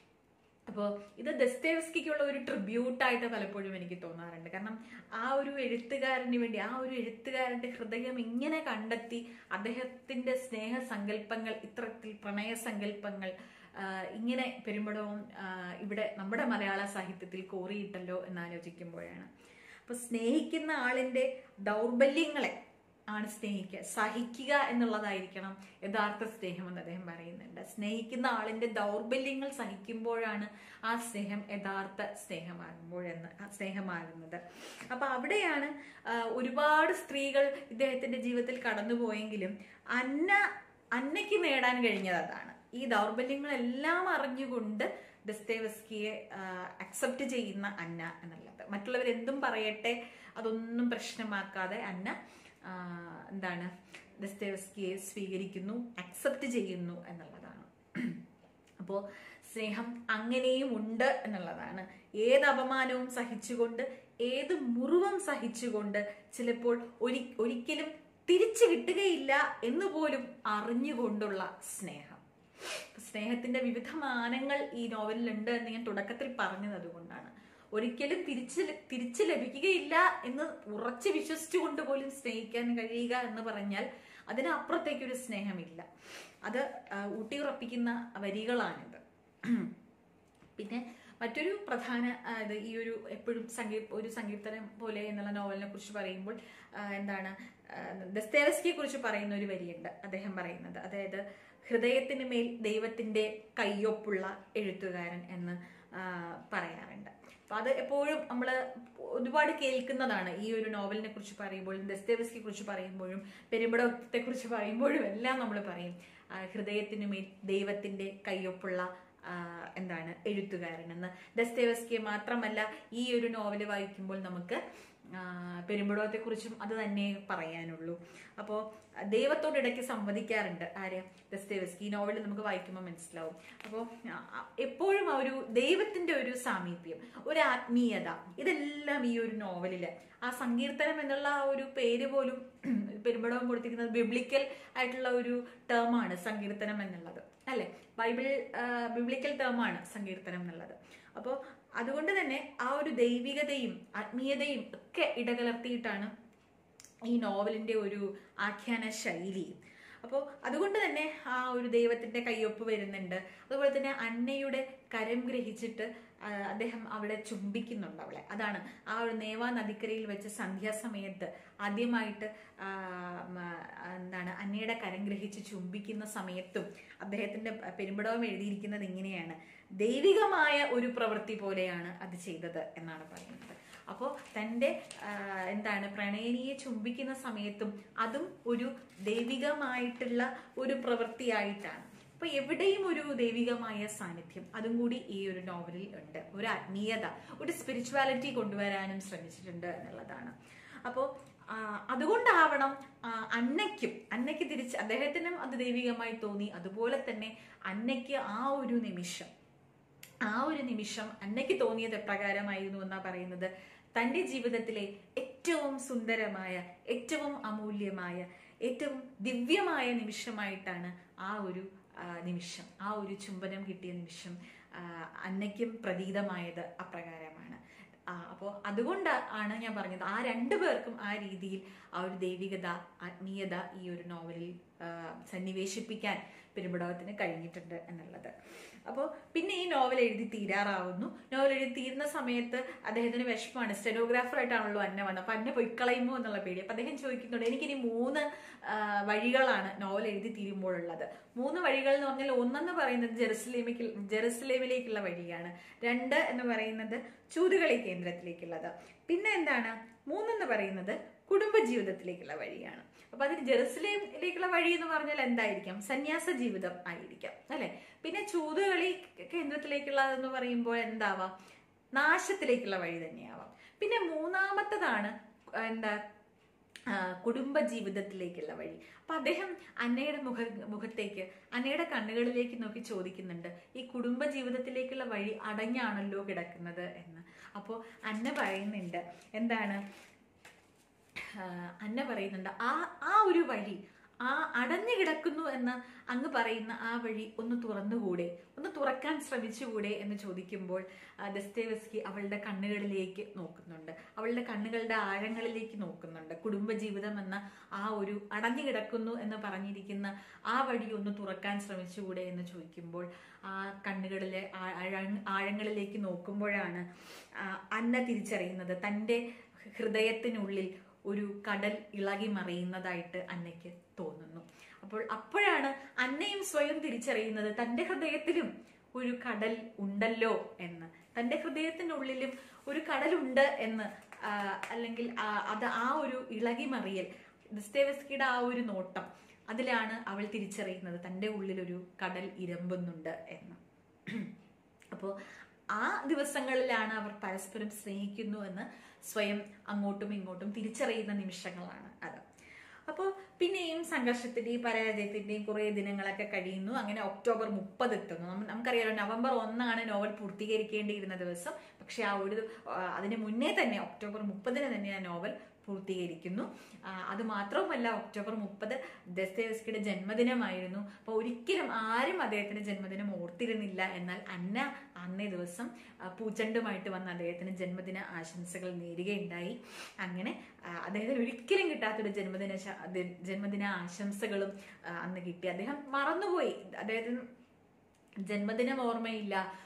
അപ്പോൾ ഇത് ദസ്തേവസ്കിക്കുള്ള ഒരു ട്രിബ്യൂട്ടായിട്ട് പലപ്പോഴും എനിക്ക് തോന്നാറുണ്ട് കാരണം ആ ഒരു എഴുത്തുകാരന് വേണ്ടി ആ ഒരു എഴുത്തുകാരന്റെ ഹൃദയം ഇങ്ങനെ കണ്ടെത്തി അദ്ദേഹത്തിന്റെ സ്നേഹ സങ്കല്പങ്ങൾ ഇത്തരത്തിൽ പ്രണയ സങ്കല്പങ്ങൾ ആ, ഇങ്ങനെ പെരുമ്പടവും ആ, ഇവിടെ നമ്മുടെ മലയാള സാഹിത്യത്തിൽ കോറിയിട്ടല്ലോ എന്നാലോചിക്കുമ്പോഴാണ് അപ്പൊ സ്നേഹിക്കുന്ന ആളിന്റെ ദൗർബല്യങ്ങളെ ആണ് സ്നേഹിക്കുക സഹിക്കുക എന്നുള്ളതായിരിക്കണം യഥാർത്ഥ സ്നേഹം എന്ന് അദ്ദേഹം പറയുന്നുണ്ട് സ്നേഹിക്കുന്ന ആളിന്റെ ദൗർബല്യങ്ങൾ സഹിക്കുമ്പോഴാണ് ആ സ്നേഹം യഥാർത്ഥ സ്നേഹമാകുമ്പോഴെന്ന് ആ സ്നേഹമാകുന്നത് അപ്പൊ അവിടെയാണ് ആ, ഒരുപാട് സ്ത്രീകൾ ഇദ്ദേഹത്തിന്റെ ജീവിതത്തിൽ കടന്നുപോയെങ്കിലും അന്ന അന്നയ്ക്ക് നേടാൻ കഴിഞ്ഞത് അതാണ് ഈ ദൗർബല്യങ്ങളെല്ലാം അറിഞ്ഞുകൊണ്ട് ദസ്തേവസ്കിയെ അക്സെപ്റ്റ് ചെയ്യുന്ന അന്ന എന്നുള്ളത് മറ്റുള്ളവർ എന്തും പറയട്ടെ അതൊന്നും പ്രശ്നമാക്കാതെ അന്ന ആ, എന്താണ് ദസ്തേവസ്കിയെ സ്വീകരിക്കുന്നു അക്സെപ്റ്റ് ചെയ്യുന്നു എന്നുള്ളതാണ് അപ്പോൾ സ്നേഹം അങ്ങനെയും ഉണ്ട് എന്നുള്ളതാണ് ഏത് അപമാനവും സഹിച്ചുകൊണ്ട് ഏത് മുറിവും സഹിച്ചുകൊണ്ട് ചിലപ്പോൾ ഒരി ഒരിക്കലും തിരിച്ചു കിട്ടുകയില്ല എന്ന് പോലും അറിഞ്ഞുകൊണ്ടുള്ള സ്നേഹം സ്നേഹത്തിന്റെ വിവിധ മാനങ്ങൾ ഈ നോവലിലുണ്ട് എന്ന് ഞാൻ തുടക്കത്തിൽ പറഞ്ഞത് അതുകൊണ്ടാണ് ഒരിക്കലും തിരിച്ച് ല- തിരിച്ച് ലഭിക്കുകയില്ല എന്ന് ഉറച്ചു വിശ്വസിച്ചുകൊണ്ട് പോലും സ്നേഹിക്കാൻ കഴിയുക എന്ന് പറഞ്ഞാൽ അതിനപ്പുറത്തേക്കൊരു സ്നേഹമില്ല അത് ആ, ഊട്ടിയുറപ്പിക്കുന്ന വരികളാണിത് പിന്നെ മറ്റൊരു പ്രധാന ആ, ഇത് ഈ ഒരു എപ്പോഴും സംഗീ ഒരു സങ്കീർത്തനം പോലെ എന്നുള്ള നോവലിനെ കുറിച്ച് പറയുമ്പോൾ ആ, എന്താണ് ദസ്തേവസ്കിയെ കുറിച്ച് പറയുന്ന ഒരു വരിയുണ്ട് അദ്ദേഹം പറയുന്നത് അതായത് ഹൃദയത്തിന് മേൽ ദൈവത്തിന്റെ കയ്യൊപ്പുള്ള എഴുത്തുകാരൻ എന്ന് ആ, പറയാറുണ്ട് അപ്പൊ അത് എപ്പോഴും നമ്മൾ ഒരുപാട് കേൾക്കുന്നതാണ് ഈ ഒരു നോവലിനെ കുറിച്ച് പറയുമ്പോഴും ദസ്തേവസ്കിയെ കുറിച്ച് പറയുമ്പോഴും പെരുമ്പടത്തെ കുറിച്ച് പറയുമ്പോഴും എല്ലാം നമ്മൾ പറയും ആ, ഹൃദയത്തിന് മേൽ ദൈവത്തിന്റെ കയ്യൊപ്പുള്ള ആ, എന്താണ് എഴുത്തുകാരൻ എന്ന് ദസ്തേവസ്കിയെ മാത്രമല്ല ഈ ഒരു നോവല് വായിക്കുമ്പോൾ നമുക്ക് പെരുമ്പടവത്തെ കുറിച്ചും അത് തന്നെ പറയാനുള്ളൂ അപ്പോൾ ദൈവത്തോട് ഇടയ്ക്ക് സംവദിക്കാറുണ്ട് ആര് ദസ്തേവസ്കി ഈ നോവൽ നമുക്ക് വായിക്കുമ്പോൾ മനസ്സിലാവും അപ്പോൾ എപ്പോഴും ആ ഒരു ദൈവത്തിന്റെ ഒരു സാമീപ്യം ഒരു ആത്മീയത ഇതെല്ലാം ഈ ഒരു നോവലില് ആ സങ്കീർത്തനം എന്നുള്ള ആ ഒരു പേര് പോലും പെരുമ്പടവം കൊടുത്തിരിക്കുന്നത് ബിബ്ലിക്കൽ ആയിട്ടുള്ള ഒരു ടേമാണ് സങ്കീർത്തനം എന്നുള്ളത് അല്ലെ ബൈബിൾ ബിബ്ലിക്കൽ ടേമാണ് സങ്കീർത്തനം എന്നുള്ളത് അപ്പോൾ അതുകൊണ്ട് തന്നെ ആ ഒരു ദൈവികതയും ആത്മീയതയും ഒക്കെ ഇടകലർത്തിയിട്ടാണ് ഈ നോവലിന്റെ ഒരു ആഖ്യാന ശൈലിയും അപ്പോൾ അതുകൊണ്ട് തന്നെ ആ ഒരു ദൈവത്തിന്റെ കയ്യൊപ്പ് വരുന്നുണ്ട് അതുപോലെ തന്നെ അന്നയുടെ കരം ഗ്രഹിച്ചിട്ട് ആ, അദ്ദേഹം അവിടെ ചുംബിക്കുന്നുണ്ട് അവളെ അതാണ് ആ ഒരു നേവാ നദിക്കരയിൽ വെച്ച് സന്ധ്യാസമയത്ത് ആദ്യമായിട്ട് ആ, മ, എന്താണ് അന്നയുടെ കരം ഗ്രഹിച്ച് ചുംബിക്കുന്ന സമയത്തും അദ്ദേഹത്തിന്റെ പെരുമ്പടവം എഴുതിയിരിക്കുന്നത് ഇങ്ങനെയാണ് ദൈവികമായ ഒരു പ്രവൃത്തി പോലെയാണ് അത് ചെയ്തത് എന്നാണ് പറയുന്നത് അപ്പോൾ തൻ്റെ ആ, എന്താണ് പ്രണയിനിയെ ചുംബിക്കുന്ന സമയത്തും അതും ഒരു ദൈവികമായിട്ടുള്ള ഒരു പ്രവൃത്തിയായിട്ടാണ് അപ്പൊ എവിടെയും ഒരു ദൈവികമായ സാന്നിധ്യം അതും കൂടി ഈ ഒരു നോവലിൽ ഉണ്ട് ഒരു ആത്മീയത ഒരു സ്പിരിച്വാലിറ്റി കൊണ്ടുവരാനും ശ്രമിച്ചിട്ടുണ്ട് എന്നുള്ളതാണ് അപ്പോൾ അതുകൊണ്ടാവണം ആ, അന്നയ്ക്കും അന്നയ്ക്ക് തിരിച്ച് അദ്ദേഹത്തിനും അത് ദൈവികമായി തോന്നി അതുപോലെ തന്നെ അന്നയ്ക്ക് ആ ഒരു നിമിഷം ആ ഒരു നിമിഷം അന്നയ്ക്ക് തോന്നിയത് എപ്രകാരമായിരുന്നു എന്നാ പറയുന്നത് തൻ്റെ ജീവിതത്തിലെ ഏറ്റവും സുന്ദരമായ ഏറ്റവും അമൂല്യമായ ഏറ്റവും ദിവ്യമായ നിമിഷമായിട്ടാണ് ആ ഒരു ആ, നിമിഷം ആ ഒരു ചുംബനം കിട്ടിയ നിമിഷം ആ, അന്നയ്ക്കും പ്രതീതമായത് അപ്രകാരമാണ് അപ്പോൾ അതുകൊണ്ട് ആണ് ഞാൻ പറഞ്ഞത് ആ രണ്ടു പേർക്കും ആ രീതിയിൽ ആ ഒരു ദൈവികത ആത്മീയത ഈ ഒരു നോവലിൽ ആ, സന്നിവേശിപ്പിക്കാൻ പെരുമ്പടവത്തിന് കഴിഞ്ഞിട്ടുണ്ട് എന്നുള്ളത് അപ്പോൾ പിന്നെ ഈ നോവൽ എഴുതി തീരാറാവുന്നു നോവൽ എഴുതി തീരുന്ന സമയത്ത് അദ്ദേഹത്തിന് വിഷമമാണ് സ്റ്റെനോഗ്രാഫർ ആയിട്ടാണല്ലോ അന്ന വന്നത് അപ്പൊ അന്ന പൊയ്ക്കളയുമോ എന്നുള്ള പേടി അപ്പൊ അദ്ദേഹം ചോദിക്കുന്നുണ്ട് എനിക്കിനി മൂന്ന് ആ, വഴികളാണ് നോവൽ എഴുതി തീരുമ്പോഴുള്ളത് മൂന്ന് വഴികൾ എന്ന് പറഞ്ഞാൽ ഒന്നെന്ന് പറയുന്നത് ജെറുസലേമിക്ക് ജെറുസലേമിലേക്കുള്ള വഴിയാണ് രണ്ട് എന്ന് പറയുന്നത് ചൂതുകളി കേന്ദ്രത്തിലേക്കുള്ളത് പിന്നെ എന്താണ് മൂന്നെന്ന് പറയുന്നത് കുടുംബജീവിതത്തിലേക്കുള്ള വഴിയാണ് അപ്പൊ അതിന് ജെറുസലേമിലേക്കുള്ള വഴി എന്ന് പറഞ്ഞാൽ എന്തായിരിക്കാം സന്യാസ ജീവിതം ആയിരിക്കാം അല്ലെ പിന്നെ ചൂതുകളി കേന്ദ്രത്തിലേക്കുള്ളതെന്ന് പറയുമ്പോൾ എന്താവാം നാശത്തിലേക്കുള്ള വഴി തന്നെയാവാം പിന്നെ മൂന്നാമത്തതാണ് എന്താ ആ, കുടുംബ ജീവിതത്തിലേക്കുള്ള വഴി അപ്പൊ അദ്ദേഹം അന്നയുടെ മുഖ മുഖത്തേക്ക് അന്നയുടെ കണ്ണുകളിലേക്ക് നോക്കി ചോദിക്കുന്നുണ്ട് ഈ കുടുംബ ജീവിതത്തിലേക്കുള്ള വഴി അടഞ്ഞാണല്ലോ കിടക്കുന്നത് എന്ന് അപ്പോൾ അന്ന പറയുന്നുണ്ട് എന്താണ് ആ, അന്ന പറയുന്നുണ്ട് ആ ആ ഒരു വഴി ആ അടഞ്ഞു കിടക്കുന്നു എന്ന് അങ്ങ് പറയുന്ന ആ വഴി ഒന്ന് തുറന്നുകൂടെ ഒന്ന് തുറക്കാൻ ശ്രമിച്ചുകൂടെ എന്ന് ചോദിക്കുമ്പോൾ ആ, ദസ്തേവസ്കി അവളുടെ കണ്ണുകളിലേക്ക് നോക്കുന്നുണ്ട് അവളുടെ കണ്ണുകളുടെ ആഴങ്ങളിലേക്ക് നോക്കുന്നുണ്ട് കുടുംബജീവിതം എന്ന ആ ഒരു അടഞ്ഞു കിടക്കുന്നു എന്ന് പറഞ്ഞിരിക്കുന്ന ആ വഴി ഒന്ന് തുറക്കാൻ ശ്രമിച്ചുകൂടെ എന്ന് ചോദിക്കുമ്പോൾ ആ കണ്ണുകളിലെ ആ- ആഴ- ആഴങ്ങളിലേക്ക് നോക്കുമ്പോഴാണ് ആ, അന്ന തിരിച്ചറിയുന്നത് തൻ്റെ ഹൃദയത്തിനുള്ളിൽ ഒരു കടൽ ഇളകി മറിയുന്നതായിട്ട് അന്നയ്ക്ക് തോന്നുന്നു അപ്പോൾ അപ്പോഴാണ് അന്നയും സ്വയം തിരിച്ചറിയുന്നത് തൻ്റെ ഹൃദയത്തിലും ഒരു കടൽ ഉണ്ടല്ലോ എന്ന് തൻ്റെ ഹൃദയത്തിനുള്ളിലും ഒരു കടലുണ്ട് എന്ന് ആ, അല്ലെങ്കിൽ ആ, അത് ആ ഒരു ഇളകി മറിയൽ ദസ്തേവസ്കിയുടെ ആ ഒരു നോട്ടം അതിലാണ് അവൾ തിരിച്ചറിയുന്നത് തൻ്റെ ഉള്ളിലൊരു കടൽ ഇരമ്പുന്നുണ്ട് എന്ന് അപ്പോൾ ആ ദിവസങ്ങളിലാണ് അവർ പരസ്പരം സ്നേഹിക്കുന്നു എന്ന് സ്വയം അങ്ങോട്ടും ഇങ്ങോട്ടും തിരിച്ചറിയുന്ന നിമിഷങ്ങളാണ് അത് അപ്പോൾ പിന്നെയും സംഘർഷത്തിന്റെയും പരാജയത്തിന്റെയും കുറേ ദിനങ്ങളൊക്കെ കഴിയുന്നു അങ്ങനെ ഒക്ടോബർ മുപ്പത് എത്തുന്നു നമ്മ- നമുക്കറിയാലോ നവംബർ ഒന്നാണ് നോവൽ പൂർത്തീകരിക്കേണ്ടിയിരുന്ന ദിവസം പക്ഷെ ആ ഒരു ആ, അതിന് മുന്നേ തന്നെ ഒക്ടോബർ മുപ്പതിന് തന്നെ ആ നോവൽ പൂർത്തീകരിക്കുന്നു ആ, അത് മാത്രവുമല്ല ഒക്ടോബർ മുപ്പത് ദസ്തേവസ്കിയുടെ ജന്മദിനമായിരുന്നു അപ്പോൾ ഒരിക്കലും ആരും അദ്ദേഹത്തിന്റെ ജന്മദിനം ഓർത്തിരുന്നില്ല എന്നാൽ അന്ന അന്നേ ദിവസം ആ, പൂച്ചെണ്ടുമായിട്ട് വന്ന് അദ്ദേഹത്തിന് ജന്മദിന ആശംസകൾ നേരുകയുണ്ടായി അങ്ങനെ ആ, അദ്ദേഹത്തിന് ഒരിക്കലും കിട്ടാത്തൊരു ജന്മദിന ശ- ദി- ജന്മദിന ആശംസകളും ആ, അന്ന് കിട്ടി അദ്ദേഹം മറന്നുപോയി അദ്ദേഹത്തിന് ജന്മദിനം ഓർമ്മയില്ല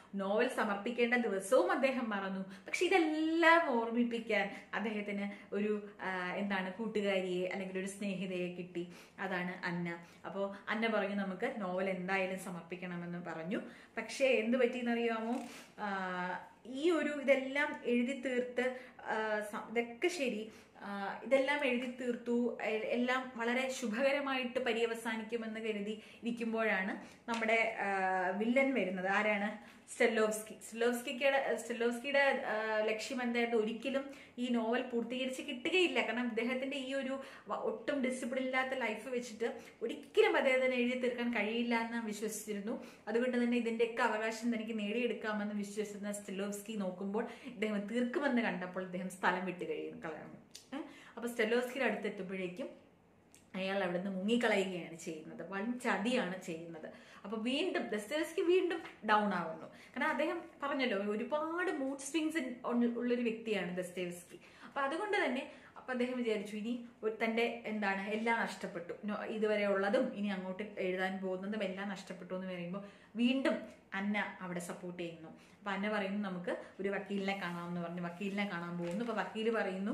നോവൽ സമർപ്പിക്കേണ്ട ദിവസവും അദ്ദേഹം മറന്നു പക്ഷെ ഇതെല്ലാം ഓർമ്മിപ്പിക്കാൻ അദ്ദേഹത്തിന് ഒരു ആ, എന്താണ് കൂട്ടുകാരിയെ അല്ലെങ്കിൽ ഒരു സ്നേഹിതയെ കിട്ടി അതാണ് അന്ന അപ്പോൾ അന്ന പറഞ്ഞു നമുക്ക് നോവൽ എന്തായാലും സമർപ്പിക്കണമെന്ന് പറഞ്ഞു പക്ഷേ എന്ത് പറ്റിയെന്നറിയാമോ ആ, ഈ ഒരു ഇതെല്ലാം എഴുതി തീർത്ത് ആ, സ- ഇതൊക്കെ ശരി ആ, ഇതെല്ലാം എഴുതി തീർത്തു എ- എല്ലാം വളരെ ശുഭകരമായിട്ട് പര്യവസാനിക്കുമെന്ന് കരുതി ഇരിക്കുമ്പോഴാണ് നമ്മുടെ ആ, വില്ലൻ വരുന്നത് ആരാണ് സ്റ്റെല്ലോവ്സ്കി സ്റ്റെല്ലോവ്സ്കിയുടെ സ്റ്റെല്ലോവ്സ്കിയുടെ ആ, ലക്ഷ്യം എന്തായിരുന്നു ഒരിക്കലും ഈ നോവൽ പൂർത്തീകരിച്ച് കിട്ടുകയില്ല കാരണം അദ്ദേഹത്തിന്റെ ഈ ഒരു വ- ഒട്ടും ഡിസിപ്ലിൻ ഇല്ലാത്ത ലൈഫ് വെച്ചിട്ട് ഒരിക്കലും അദ്ദേഹത്തിന് എഴുതി തീർക്കാൻ കഴിയില്ല എന്ന് വിശ്വസിച്ചിരുന്നു അതുകൊണ്ട് തന്നെ ഇതിന്റെയൊക്കെ അവകാശം തനിക്ക് നേടിയെടുക്കാമെന്ന് വിശ്വസിക്കുന്ന സ്റ്റെല്ലോവ്സ്കി നോക്കുമ്പോൾ ഇദ്ദേഹം തീർക്കുമെന്ന് കണ്ടപ്പോൾ ഇദ്ദേഹം സ്ഥലം വിട്ട് കഴിയുന്നു കളയുന്നു ഏഹ്? അപ്പൊ സ്റ്റെല്ലോവ്സ്കിയുടെ അടുത്തെത്തുമ്പോഴേക്കും അയാൾ അവിടെ നിന്ന് മുങ്ങിക്കളയുകയാണ് ചെയ്യുന്നത് വൻ ചതിയാണ് ചെയ്യുന്നത് അപ്പൊ വീണ്ടും ദസ്തേവസ്കി വീണ്ടും ഡൗൺ ആവുന്നു കാരണം അദ്ദേഹം പറഞ്ഞല്ലോ ഒരുപാട് മൂഡ് സ്വിങ്സ് ഉള്ളൊരു വ്യക്തിയാണ് ദസ്തേവസ്കി അപ്പൊ അതുകൊണ്ട് തന്നെ അപ്പൊ അദ്ദേഹം വിചാരിച്ചു ഇനി ഒരു തന്റെ എന്താണ് എല്ലാം നഷ്ടപ്പെട്ടു നോ- ഇതുവരെ ഉള്ളതും ഇനി അങ്ങോട്ട് എഴുതാൻ പോകുന്നതും എല്ലാം നഷ്ടപ്പെട്ടു എന്ന് പറയുമ്പോൾ വീണ്ടും അന്ന അവിടെ സപ്പോർട്ട് ചെയ്യുന്നു അപ്പൊ അന്ന പറയുന്നു നമുക്ക് ഒരു വക്കീലിനെ കാണാമെന്ന് പറഞ്ഞു വക്കീലിനെ കാണാൻ പോകുന്നു അപ്പൊ വക്കീല് പറയുന്നു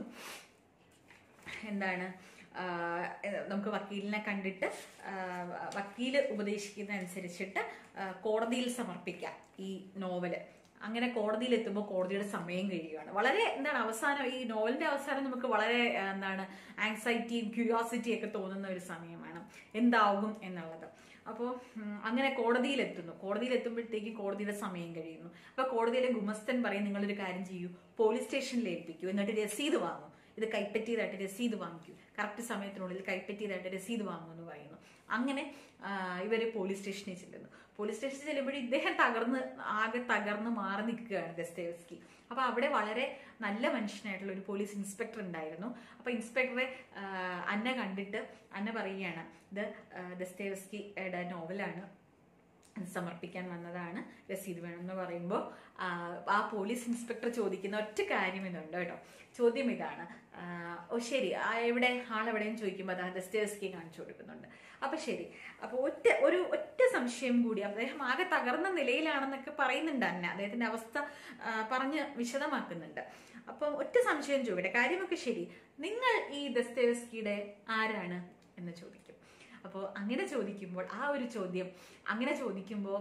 എന്താണ് ആ, ഏഹ് നമുക്ക് വക്കീലിനെ കണ്ടിട്ട് ആ, വക്കീല് ഉപദേശിക്കുന്ന അനുസരിച്ചിട്ട് ആ, കോടതിയിൽ സമർപ്പിക്കാം ഈ നോവല് അങ്ങനെ കോടതിയിൽ എത്തുമ്പോൾ കോടതിയുടെ സമയം കഴിയുകയാണ് വളരെ എന്താണ് അവസാനം ഈ നോവലിന്റെ അവസാനം നമുക്ക് വളരെ ആ, എന്താണ് ആങ്സൈറ്റിയും ക്യൂരിയോസിറ്റിയും ഒക്കെ തോന്നുന്ന ഒരു സമയമാണ് എന്താകും എന്നുള്ളത് അപ്പോൾ അങ്ങനെ കോടതിയിൽ എത്തുന്നു കോടതിയിൽ എത്തുമ്പോഴത്തേക്കും കോടതിയുടെ സമയം കഴിയുന്നു അപ്പൊ കോടതിയിലെ ഗുമസ്തൻ പറയും നിങ്ങളൊരു കാര്യം ചെയ്യൂ പോലീസ് സ്റ്റേഷനിൽ ഏൽപ്പിക്കൂ എന്നിട്ട് രസീത് വാങ്ങും ഇത് കൈപ്പറ്റിയതായിട്ട് രസീത് വാങ്ങിക്കൂ കറക്റ്റ് സമയത്തിനുള്ളിൽ കൈപ്പറ്റിയതായിട്ട് രസീത് വാങ്ങുമെന്ന് പറയുന്നു അങ്ങനെ ആ, ഇവര് പോലീസ് സ്റ്റേഷനിൽ ചെല്ലുന്നു പോലീസ് സ്റ്റേഷനിൽ ചെല്ലുമ്പോൾ ഇദ്ദേഹം തകർന്ന് ആകെ തകർന്ന് മാറി നിൽക്കുകയാണ് ദസ്തേവസ്കി അപ്പൊ അവിടെ വളരെ നല്ല മനുഷ്യനായിട്ടുള്ള ഒരു പോലീസ് ഇൻസ്പെക്ടർ ഉണ്ടായിരുന്നു അപ്പൊ ഇൻസ്പെക്ടറെ ആ, അന്ന കണ്ടിട്ട് അന്ന പറയുകയാണ് ഇത് ആ, ദസ്തേവസ്കിയുടെ നോവലാണ് അത് സമർപ്പിക്കാൻ വന്നതാണ് രസീത് വേണമെന്ന് പറയുമ്പോൾ ആ പോലീസ് ഇൻസ്പെക്ടർ ചോദിക്കുന്ന ഒറ്റ കാര്യം ഇതുണ്ട് കേട്ടോ ചോദ്യം ഇതാണ് ആ, ഓ ശരി ആ എവിടെ ആളെവിടെയും ചോദിക്കുമ്പോൾ അത് ദസ്തേവസ്കി കാണിച്ചു കൊടുക്കുന്നുണ്ട് അപ്പൊ ശരി അപ്പൊ ഒറ്റ ഒരു ഒറ്റ സംശയം കൂടി അദ്ദേഹം ആകെ തകർന്ന നിലയിലാണെന്നൊക്കെ പറയുന്നുണ്ട് തന്നെ അദ്ദേഹത്തിന്റെ അവസ്ഥ ആ, പറഞ്ഞ് വിശദമാക്കുന്നുണ്ട് അപ്പം ഒറ്റ സംശയം ചോദിക്കട്ടെ കാര്യമൊക്കെ ശരി നിങ്ങൾ ഈ ദസ്തേവസ്കിയുടെ ആരാണ് എന്ന് ചോദിക്കും അപ്പോൾ അങ്ങനെ ചോദിക്കുമ്പോൾ ആ ഒരു ചോദ്യം അങ്ങനെ ചോദിക്കുമ്പോൾ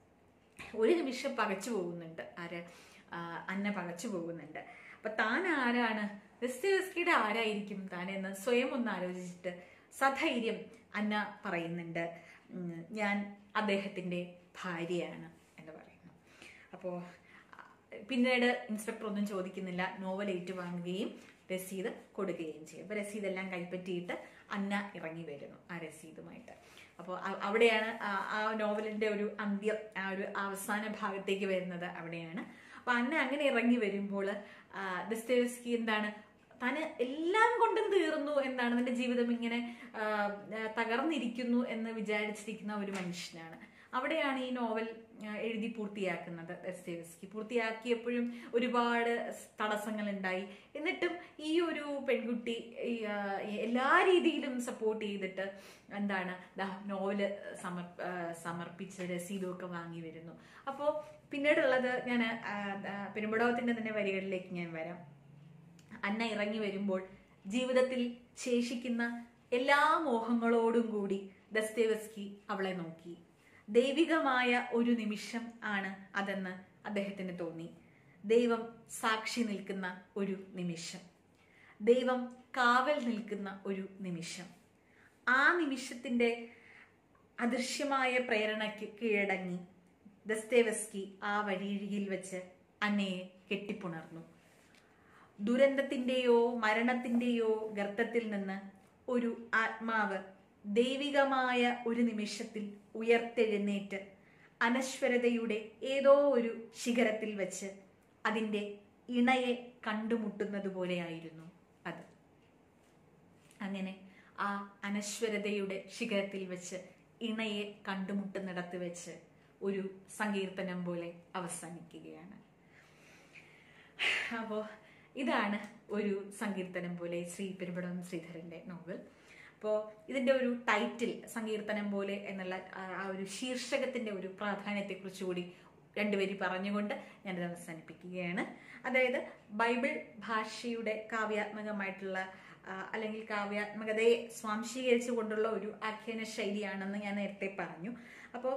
ഒരു നിമിഷം പകച്ചു പോകുന്നുണ്ട് ആര് ആ, അന്ന പകച്ചു പോകുന്നുണ്ട് അപ്പൊ താൻ ആരാണ് ദസ്തേവസ്കിയുടെ ആരായിരിക്കും താൻ എന്ന് സ്വയം ഒന്ന് ആലോചിച്ചിട്ട് സധൈര്യം അന്ന പറയുന്നുണ്ട് ഉം, ഞാൻ അദ്ദേഹത്തിന്റെ ഭാര്യയാണ് എന്ന് പറയുന്നു അപ്പോൾ പിന്നീട് ഇൻസ്പെക്ടർ ഒന്നും ചോദിക്കുന്നില്ല നോവൽ ഏറ്റുവാങ്ങുകയും രസീത് കൊടുക്കുകയും ചെയ്യും അപ്പൊ രസീത് എല്ലാം കൈപ്പറ്റിയിട്ട് അന്ന ഇറങ്ങി വരുന്നു ആ രസീതുമായിട്ട് അപ്പോൾ അവിടെയാണ് ആ- ആ നോവലിന്റെ ഒരു അന്ത്യം ആ ഒരു അവസാന ഭാഗത്തേക്ക് വരുന്നത് അവിടെയാണ് അപ്പൊ അന്ന അങ്ങനെ ഇറങ്ങി വരുമ്പോൾ ദസ്തേവസ്കി എന്താണ് താന് എല്ലാം കൊണ്ടും തീർന്നു എന്താണ് തന്റെ ജീവിതം ഇങ്ങനെ ആ, ആ, തകർന്നിരിക്കുന്നു എന്ന് വിചാരിച്ചിരിക്കുന്ന ഒരു മനുഷ്യനാണ് അവിടെയാണ് ഈ നോവൽ ആ, എഴുതി പൂർത്തിയാക്കുന്നത് ദസ്തേവസ്കി പൂർത്തിയാക്കിയപ്പോഴും ഒരുപാട് തടസ്സങ്ങൾ ഉണ്ടായി എന്നിട്ടും ഈ ഒരു പെൺകുട്ടി ഈ, ആ, എല്ലാ രീതിയിലും സപ്പോർട്ട് ചെയ്തിട്ട് എന്താണ് ദാ നോവല് സമർ ആ, സമർപ്പിച്ച് രസീതും ഒക്കെ വാങ്ങി വരുന്നു അപ്പോൾ പിന്നീടുള്ളത് ഞാൻ പെരുമ്പടവത്തിന്റെ തന്നെ വരികളിലേക്ക് ഞാൻ വരാം അന്ന ഇറങ്ങി വരുമ്പോൾ ജീവിതത്തിൽ ശേഷിക്കുന്ന എല്ലാ മോഹങ്ങളോടും കൂടി ദസ്തേവസ്കി അവളെ നോക്കി ദൈവികമായ ഒരു നിമിഷം ആണ് അതെന്ന് അദ്ദേഹത്തിന് തോന്നി ദൈവം സാക്ഷി നിൽക്കുന്ന ഒരു നിമിഷം ദൈവം കാവൽ നിൽക്കുന്ന ഒരു നിമിഷം ആ നിമിഷത്തിന്റെ അദൃശ്യമായ പ്രേരണയ്ക്ക് കീഴടങ്ങി ദസ്തേവസ്കി ആ വഴിയരികിൽ വെച്ച് അന്നയെ കെട്ടിപ്പുണർന്നു ദുരന്തത്തിന്റെയോ മരണത്തിന്റെയോ ഗർത്തത്തിൽ നിന്ന് ഒരു ആത്മാവ് ദൈവികമായ ഒരു നിമിഷത്തിൽ ഉയർത്തെഴുന്നേറ്റ് അനശ്വരതയുടെ ഏതോ ഒരു ശിഖരത്തിൽ വെച്ച് അതിൻ്റെ ഇണയെ കണ്ടുമുട്ടുന്നത് പോലെയായിരുന്നു അത് അങ്ങനെ ആ അനശ്വരതയുടെ ശിഖരത്തിൽ വെച്ച് ഇണയെ കണ്ടുമുട്ടുന്നിടത്ത് വെച്ച് ഒരു സങ്കീർത്തനം പോലെ അവസാനിക്കുകയാണ് അപ്പോൾ ഇതാണ് ഒരു സങ്കീർത്തനം പോലെ ശ്രീ പെരുമ്പടം ശ്രീധരന്റെ നോവൽ അപ്പോൾ ഇതിന്റെ ഒരു ടൈറ്റിൽ സങ്കീർത്തനം പോലെ എന്നുള്ള ആ ആ ഒരു ശീർഷകത്തിന്റെ ഒരു പ്രാധാന്യത്തെക്കുറിച്ച് കൂടി രണ്ടുപേരി പറഞ്ഞുകൊണ്ട് ഞാനിത് അവസാനിപ്പിക്കുകയാണ് അതായത് ബൈബിൾ ഭാഷയുടെ കാവ്യാത്മകമായിട്ടുള്ള ആ, അല്ലെങ്കിൽ കാവ്യാത്മകതയെ സ്വാംശീകരിച്ചു കൊണ്ടുള്ള ഒരു ആഖ്യാന ശൈലിയാണെന്ന് ഞാൻ നേരത്തെ പറഞ്ഞു അപ്പോൾ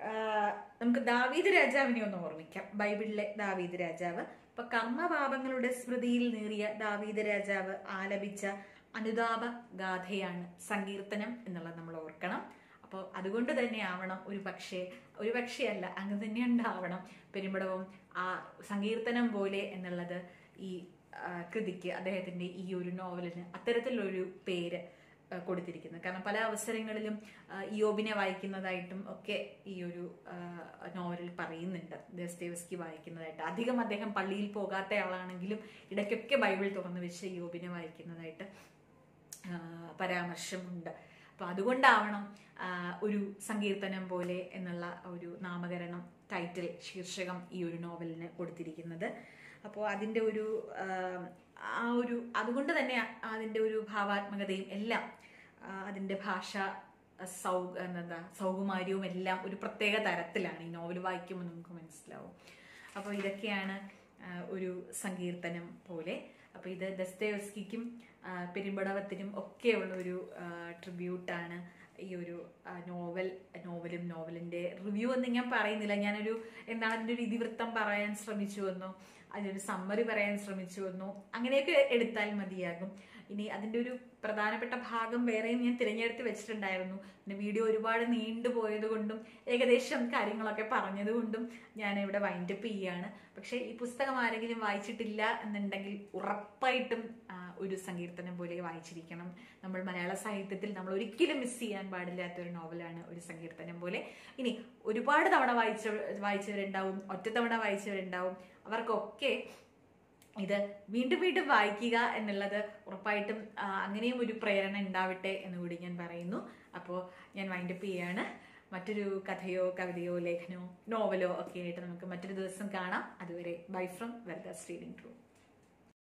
നമുക്ക് ദാവീദ് രാജാവിനെ ഒന്ന് ഓർമ്മിക്കാം ബൈബിളിലെ ദാവീദ് രാജാവ് ഇപ്പൊ കർമ്മപാപങ്ങളുടെ സ്മൃതിയിൽ നേറിയ ദാവീദ് രാജാവ് ആലപിച്ച അനുതാപ ഗാഥയാണ് സങ്കീർത്തനം എന്നുള്ളത് നമ്മൾ ഓർക്കണം അപ്പോൾ അതുകൊണ്ട് തന്നെ ആവണം ഒരു പക്ഷേ ഒരു പക്ഷേ അല്ല അങ്ങ് തന്നെ ഉണ്ടാവണം പെരുമ്പടവും ആ സങ്കീർത്തനം പോലെ എന്നുള്ളത് ഈ ആ, കൃതിക്ക് അദ്ദേഹത്തിന്റെ ഈ ഒരു നോവലിന് അത്തരത്തിലൊരു പേര് ആ, കൊടുത്തിരിക്കുന്നത് കാരണം പല അവസരങ്ങളിലും ആ, ഇയോബിനെ വായിക്കുന്നതായിട്ടും ഒക്കെ ഈ ഒരു ആ, നോവലിൽ പറയുന്നുണ്ട് ദസ്തേവസ്കി വായിക്കുന്നതായിട്ട് അധികം അദ്ദേഹം പള്ളിയിൽ പോകാത്ത ആളാണെങ്കിലും ഇടയ്ക്കൊക്കെ ബൈബിൾ തുറന്നു വെച്ച് ഇയോബിനെ വായിക്കുന്നതായിട്ട് ആ, പരാമർശമുണ്ട് അപ്പൊ അതുകൊണ്ടാവണം ആ, ഒരു സങ്കീർത്തനം പോലെ എന്നുള്ള ഒരു നാമകരണം ടൈറ്റിൽ ശീർഷകം ഈ ഒരു നോവലിന് കൊടുത്തിരിക്കുന്നത് അപ്പോൾ അതിൻ്റെ ഒരു ആ, ആ ഒരു അതുകൊണ്ട് തന്നെ അതിൻ്റെ ഒരു ഭാവാത്മകതയും എല്ലാം ആ, അതിൻ്റെ ഭാഷ സൗ എന്താ സൗകുമാര്യവും എല്ലാം ഒരു പ്രത്യേക തരത്തിലാണ് ഈ നോവൽ വായിക്കുമ്പോൾ നമുക്ക് മനസ്സിലാവും അപ്പോൾ ഇതൊക്കെയാണ് ആ, ഒരു സങ്കീർത്തനം പോലെ അപ്പോൾ ഇത് ദസ്തേവസ്കിക്കും ആ, പെരുമ്പടവത്തിനും ഒക്കെയുള്ള ഒരു ട്രിബ്യൂട്ടാണ് ഈ ഒരു ആ, നോവൽ നോവലും നോവലിന്റെ റിവ്യൂ എന്ന് ഞാൻ പറയുന്നില്ല ഞാനൊരു എന്താണ് അതിന്റെ ഒരു ഇതിവൃത്തം പറയാൻ ശ്രമിച്ചു വന്നു അതിനൊരു സമ്മറി പറയാൻ ശ്രമിച്ചു വന്നു അങ്ങനെയൊക്കെ എടുത്താൽ മതിയാകും ഇനി അതിന്റെ ഒരു പ്രധാനപ്പെട്ട ഭാഗം വേറെയും ഞാൻ തിരഞ്ഞെടുത്ത് വെച്ചിട്ടുണ്ടായിരുന്നു പിന്നെ വീഡിയോ ഒരുപാട് നീണ്ടുപോയത് കൊണ്ടും ഏകദേശം കാര്യങ്ങളൊക്കെ പറഞ്ഞത് കൊണ്ടും ഞാൻ ഇവിടെ വൈൻഡപ്പ് ചെയ്യാണ് പക്ഷെ ഈ പുസ്തകം ആരെങ്കിലും വായിച്ചിട്ടില്ല എന്നുണ്ടെങ്കിൽ ഉറപ്പായിട്ടും ആ, ഒരു സങ്കീർത്തനം പോലെ വായിച്ചിരിക്കണം നമ്മൾ മലയാള സാഹിത്യത്തിൽ നമ്മൾ ഒരിക്കലും മിസ് ചെയ്യാൻ പാടില്ലാത്ത ഒരു നോവലാണ് ഒരു സങ്കീർത്തനം പോലെ ഇനി ഒരുപാട് തവണ വായിച്ച വായിച്ചവരുണ്ടാവും ഒറ്റത്തവണ വായിച്ചവരുണ്ടാവും അവർക്കൊക്കെ ഇത് വീണ്ടും വീണ്ടും വായിക്കുക എന്നുള്ളത് ഉറപ്പായിട്ടും ആ, അങ്ങനെയും ഒരു പ്രേരണ ഉണ്ടാവട്ടെ എന്ന് കൂടി ഞാൻ പറയുന്നു അപ്പോൾ ഞാൻ വൈൻഡപ്പ് ചെയ്യാണ് മറ്റൊരു കഥയോ കവിതയോ ലേഖനോ നോവലോ ഒക്കെ ആയിട്ട് നമുക്ക് മറ്റൊരു ദിവസം കാണാം അതുവരെ bye from Varada's reading room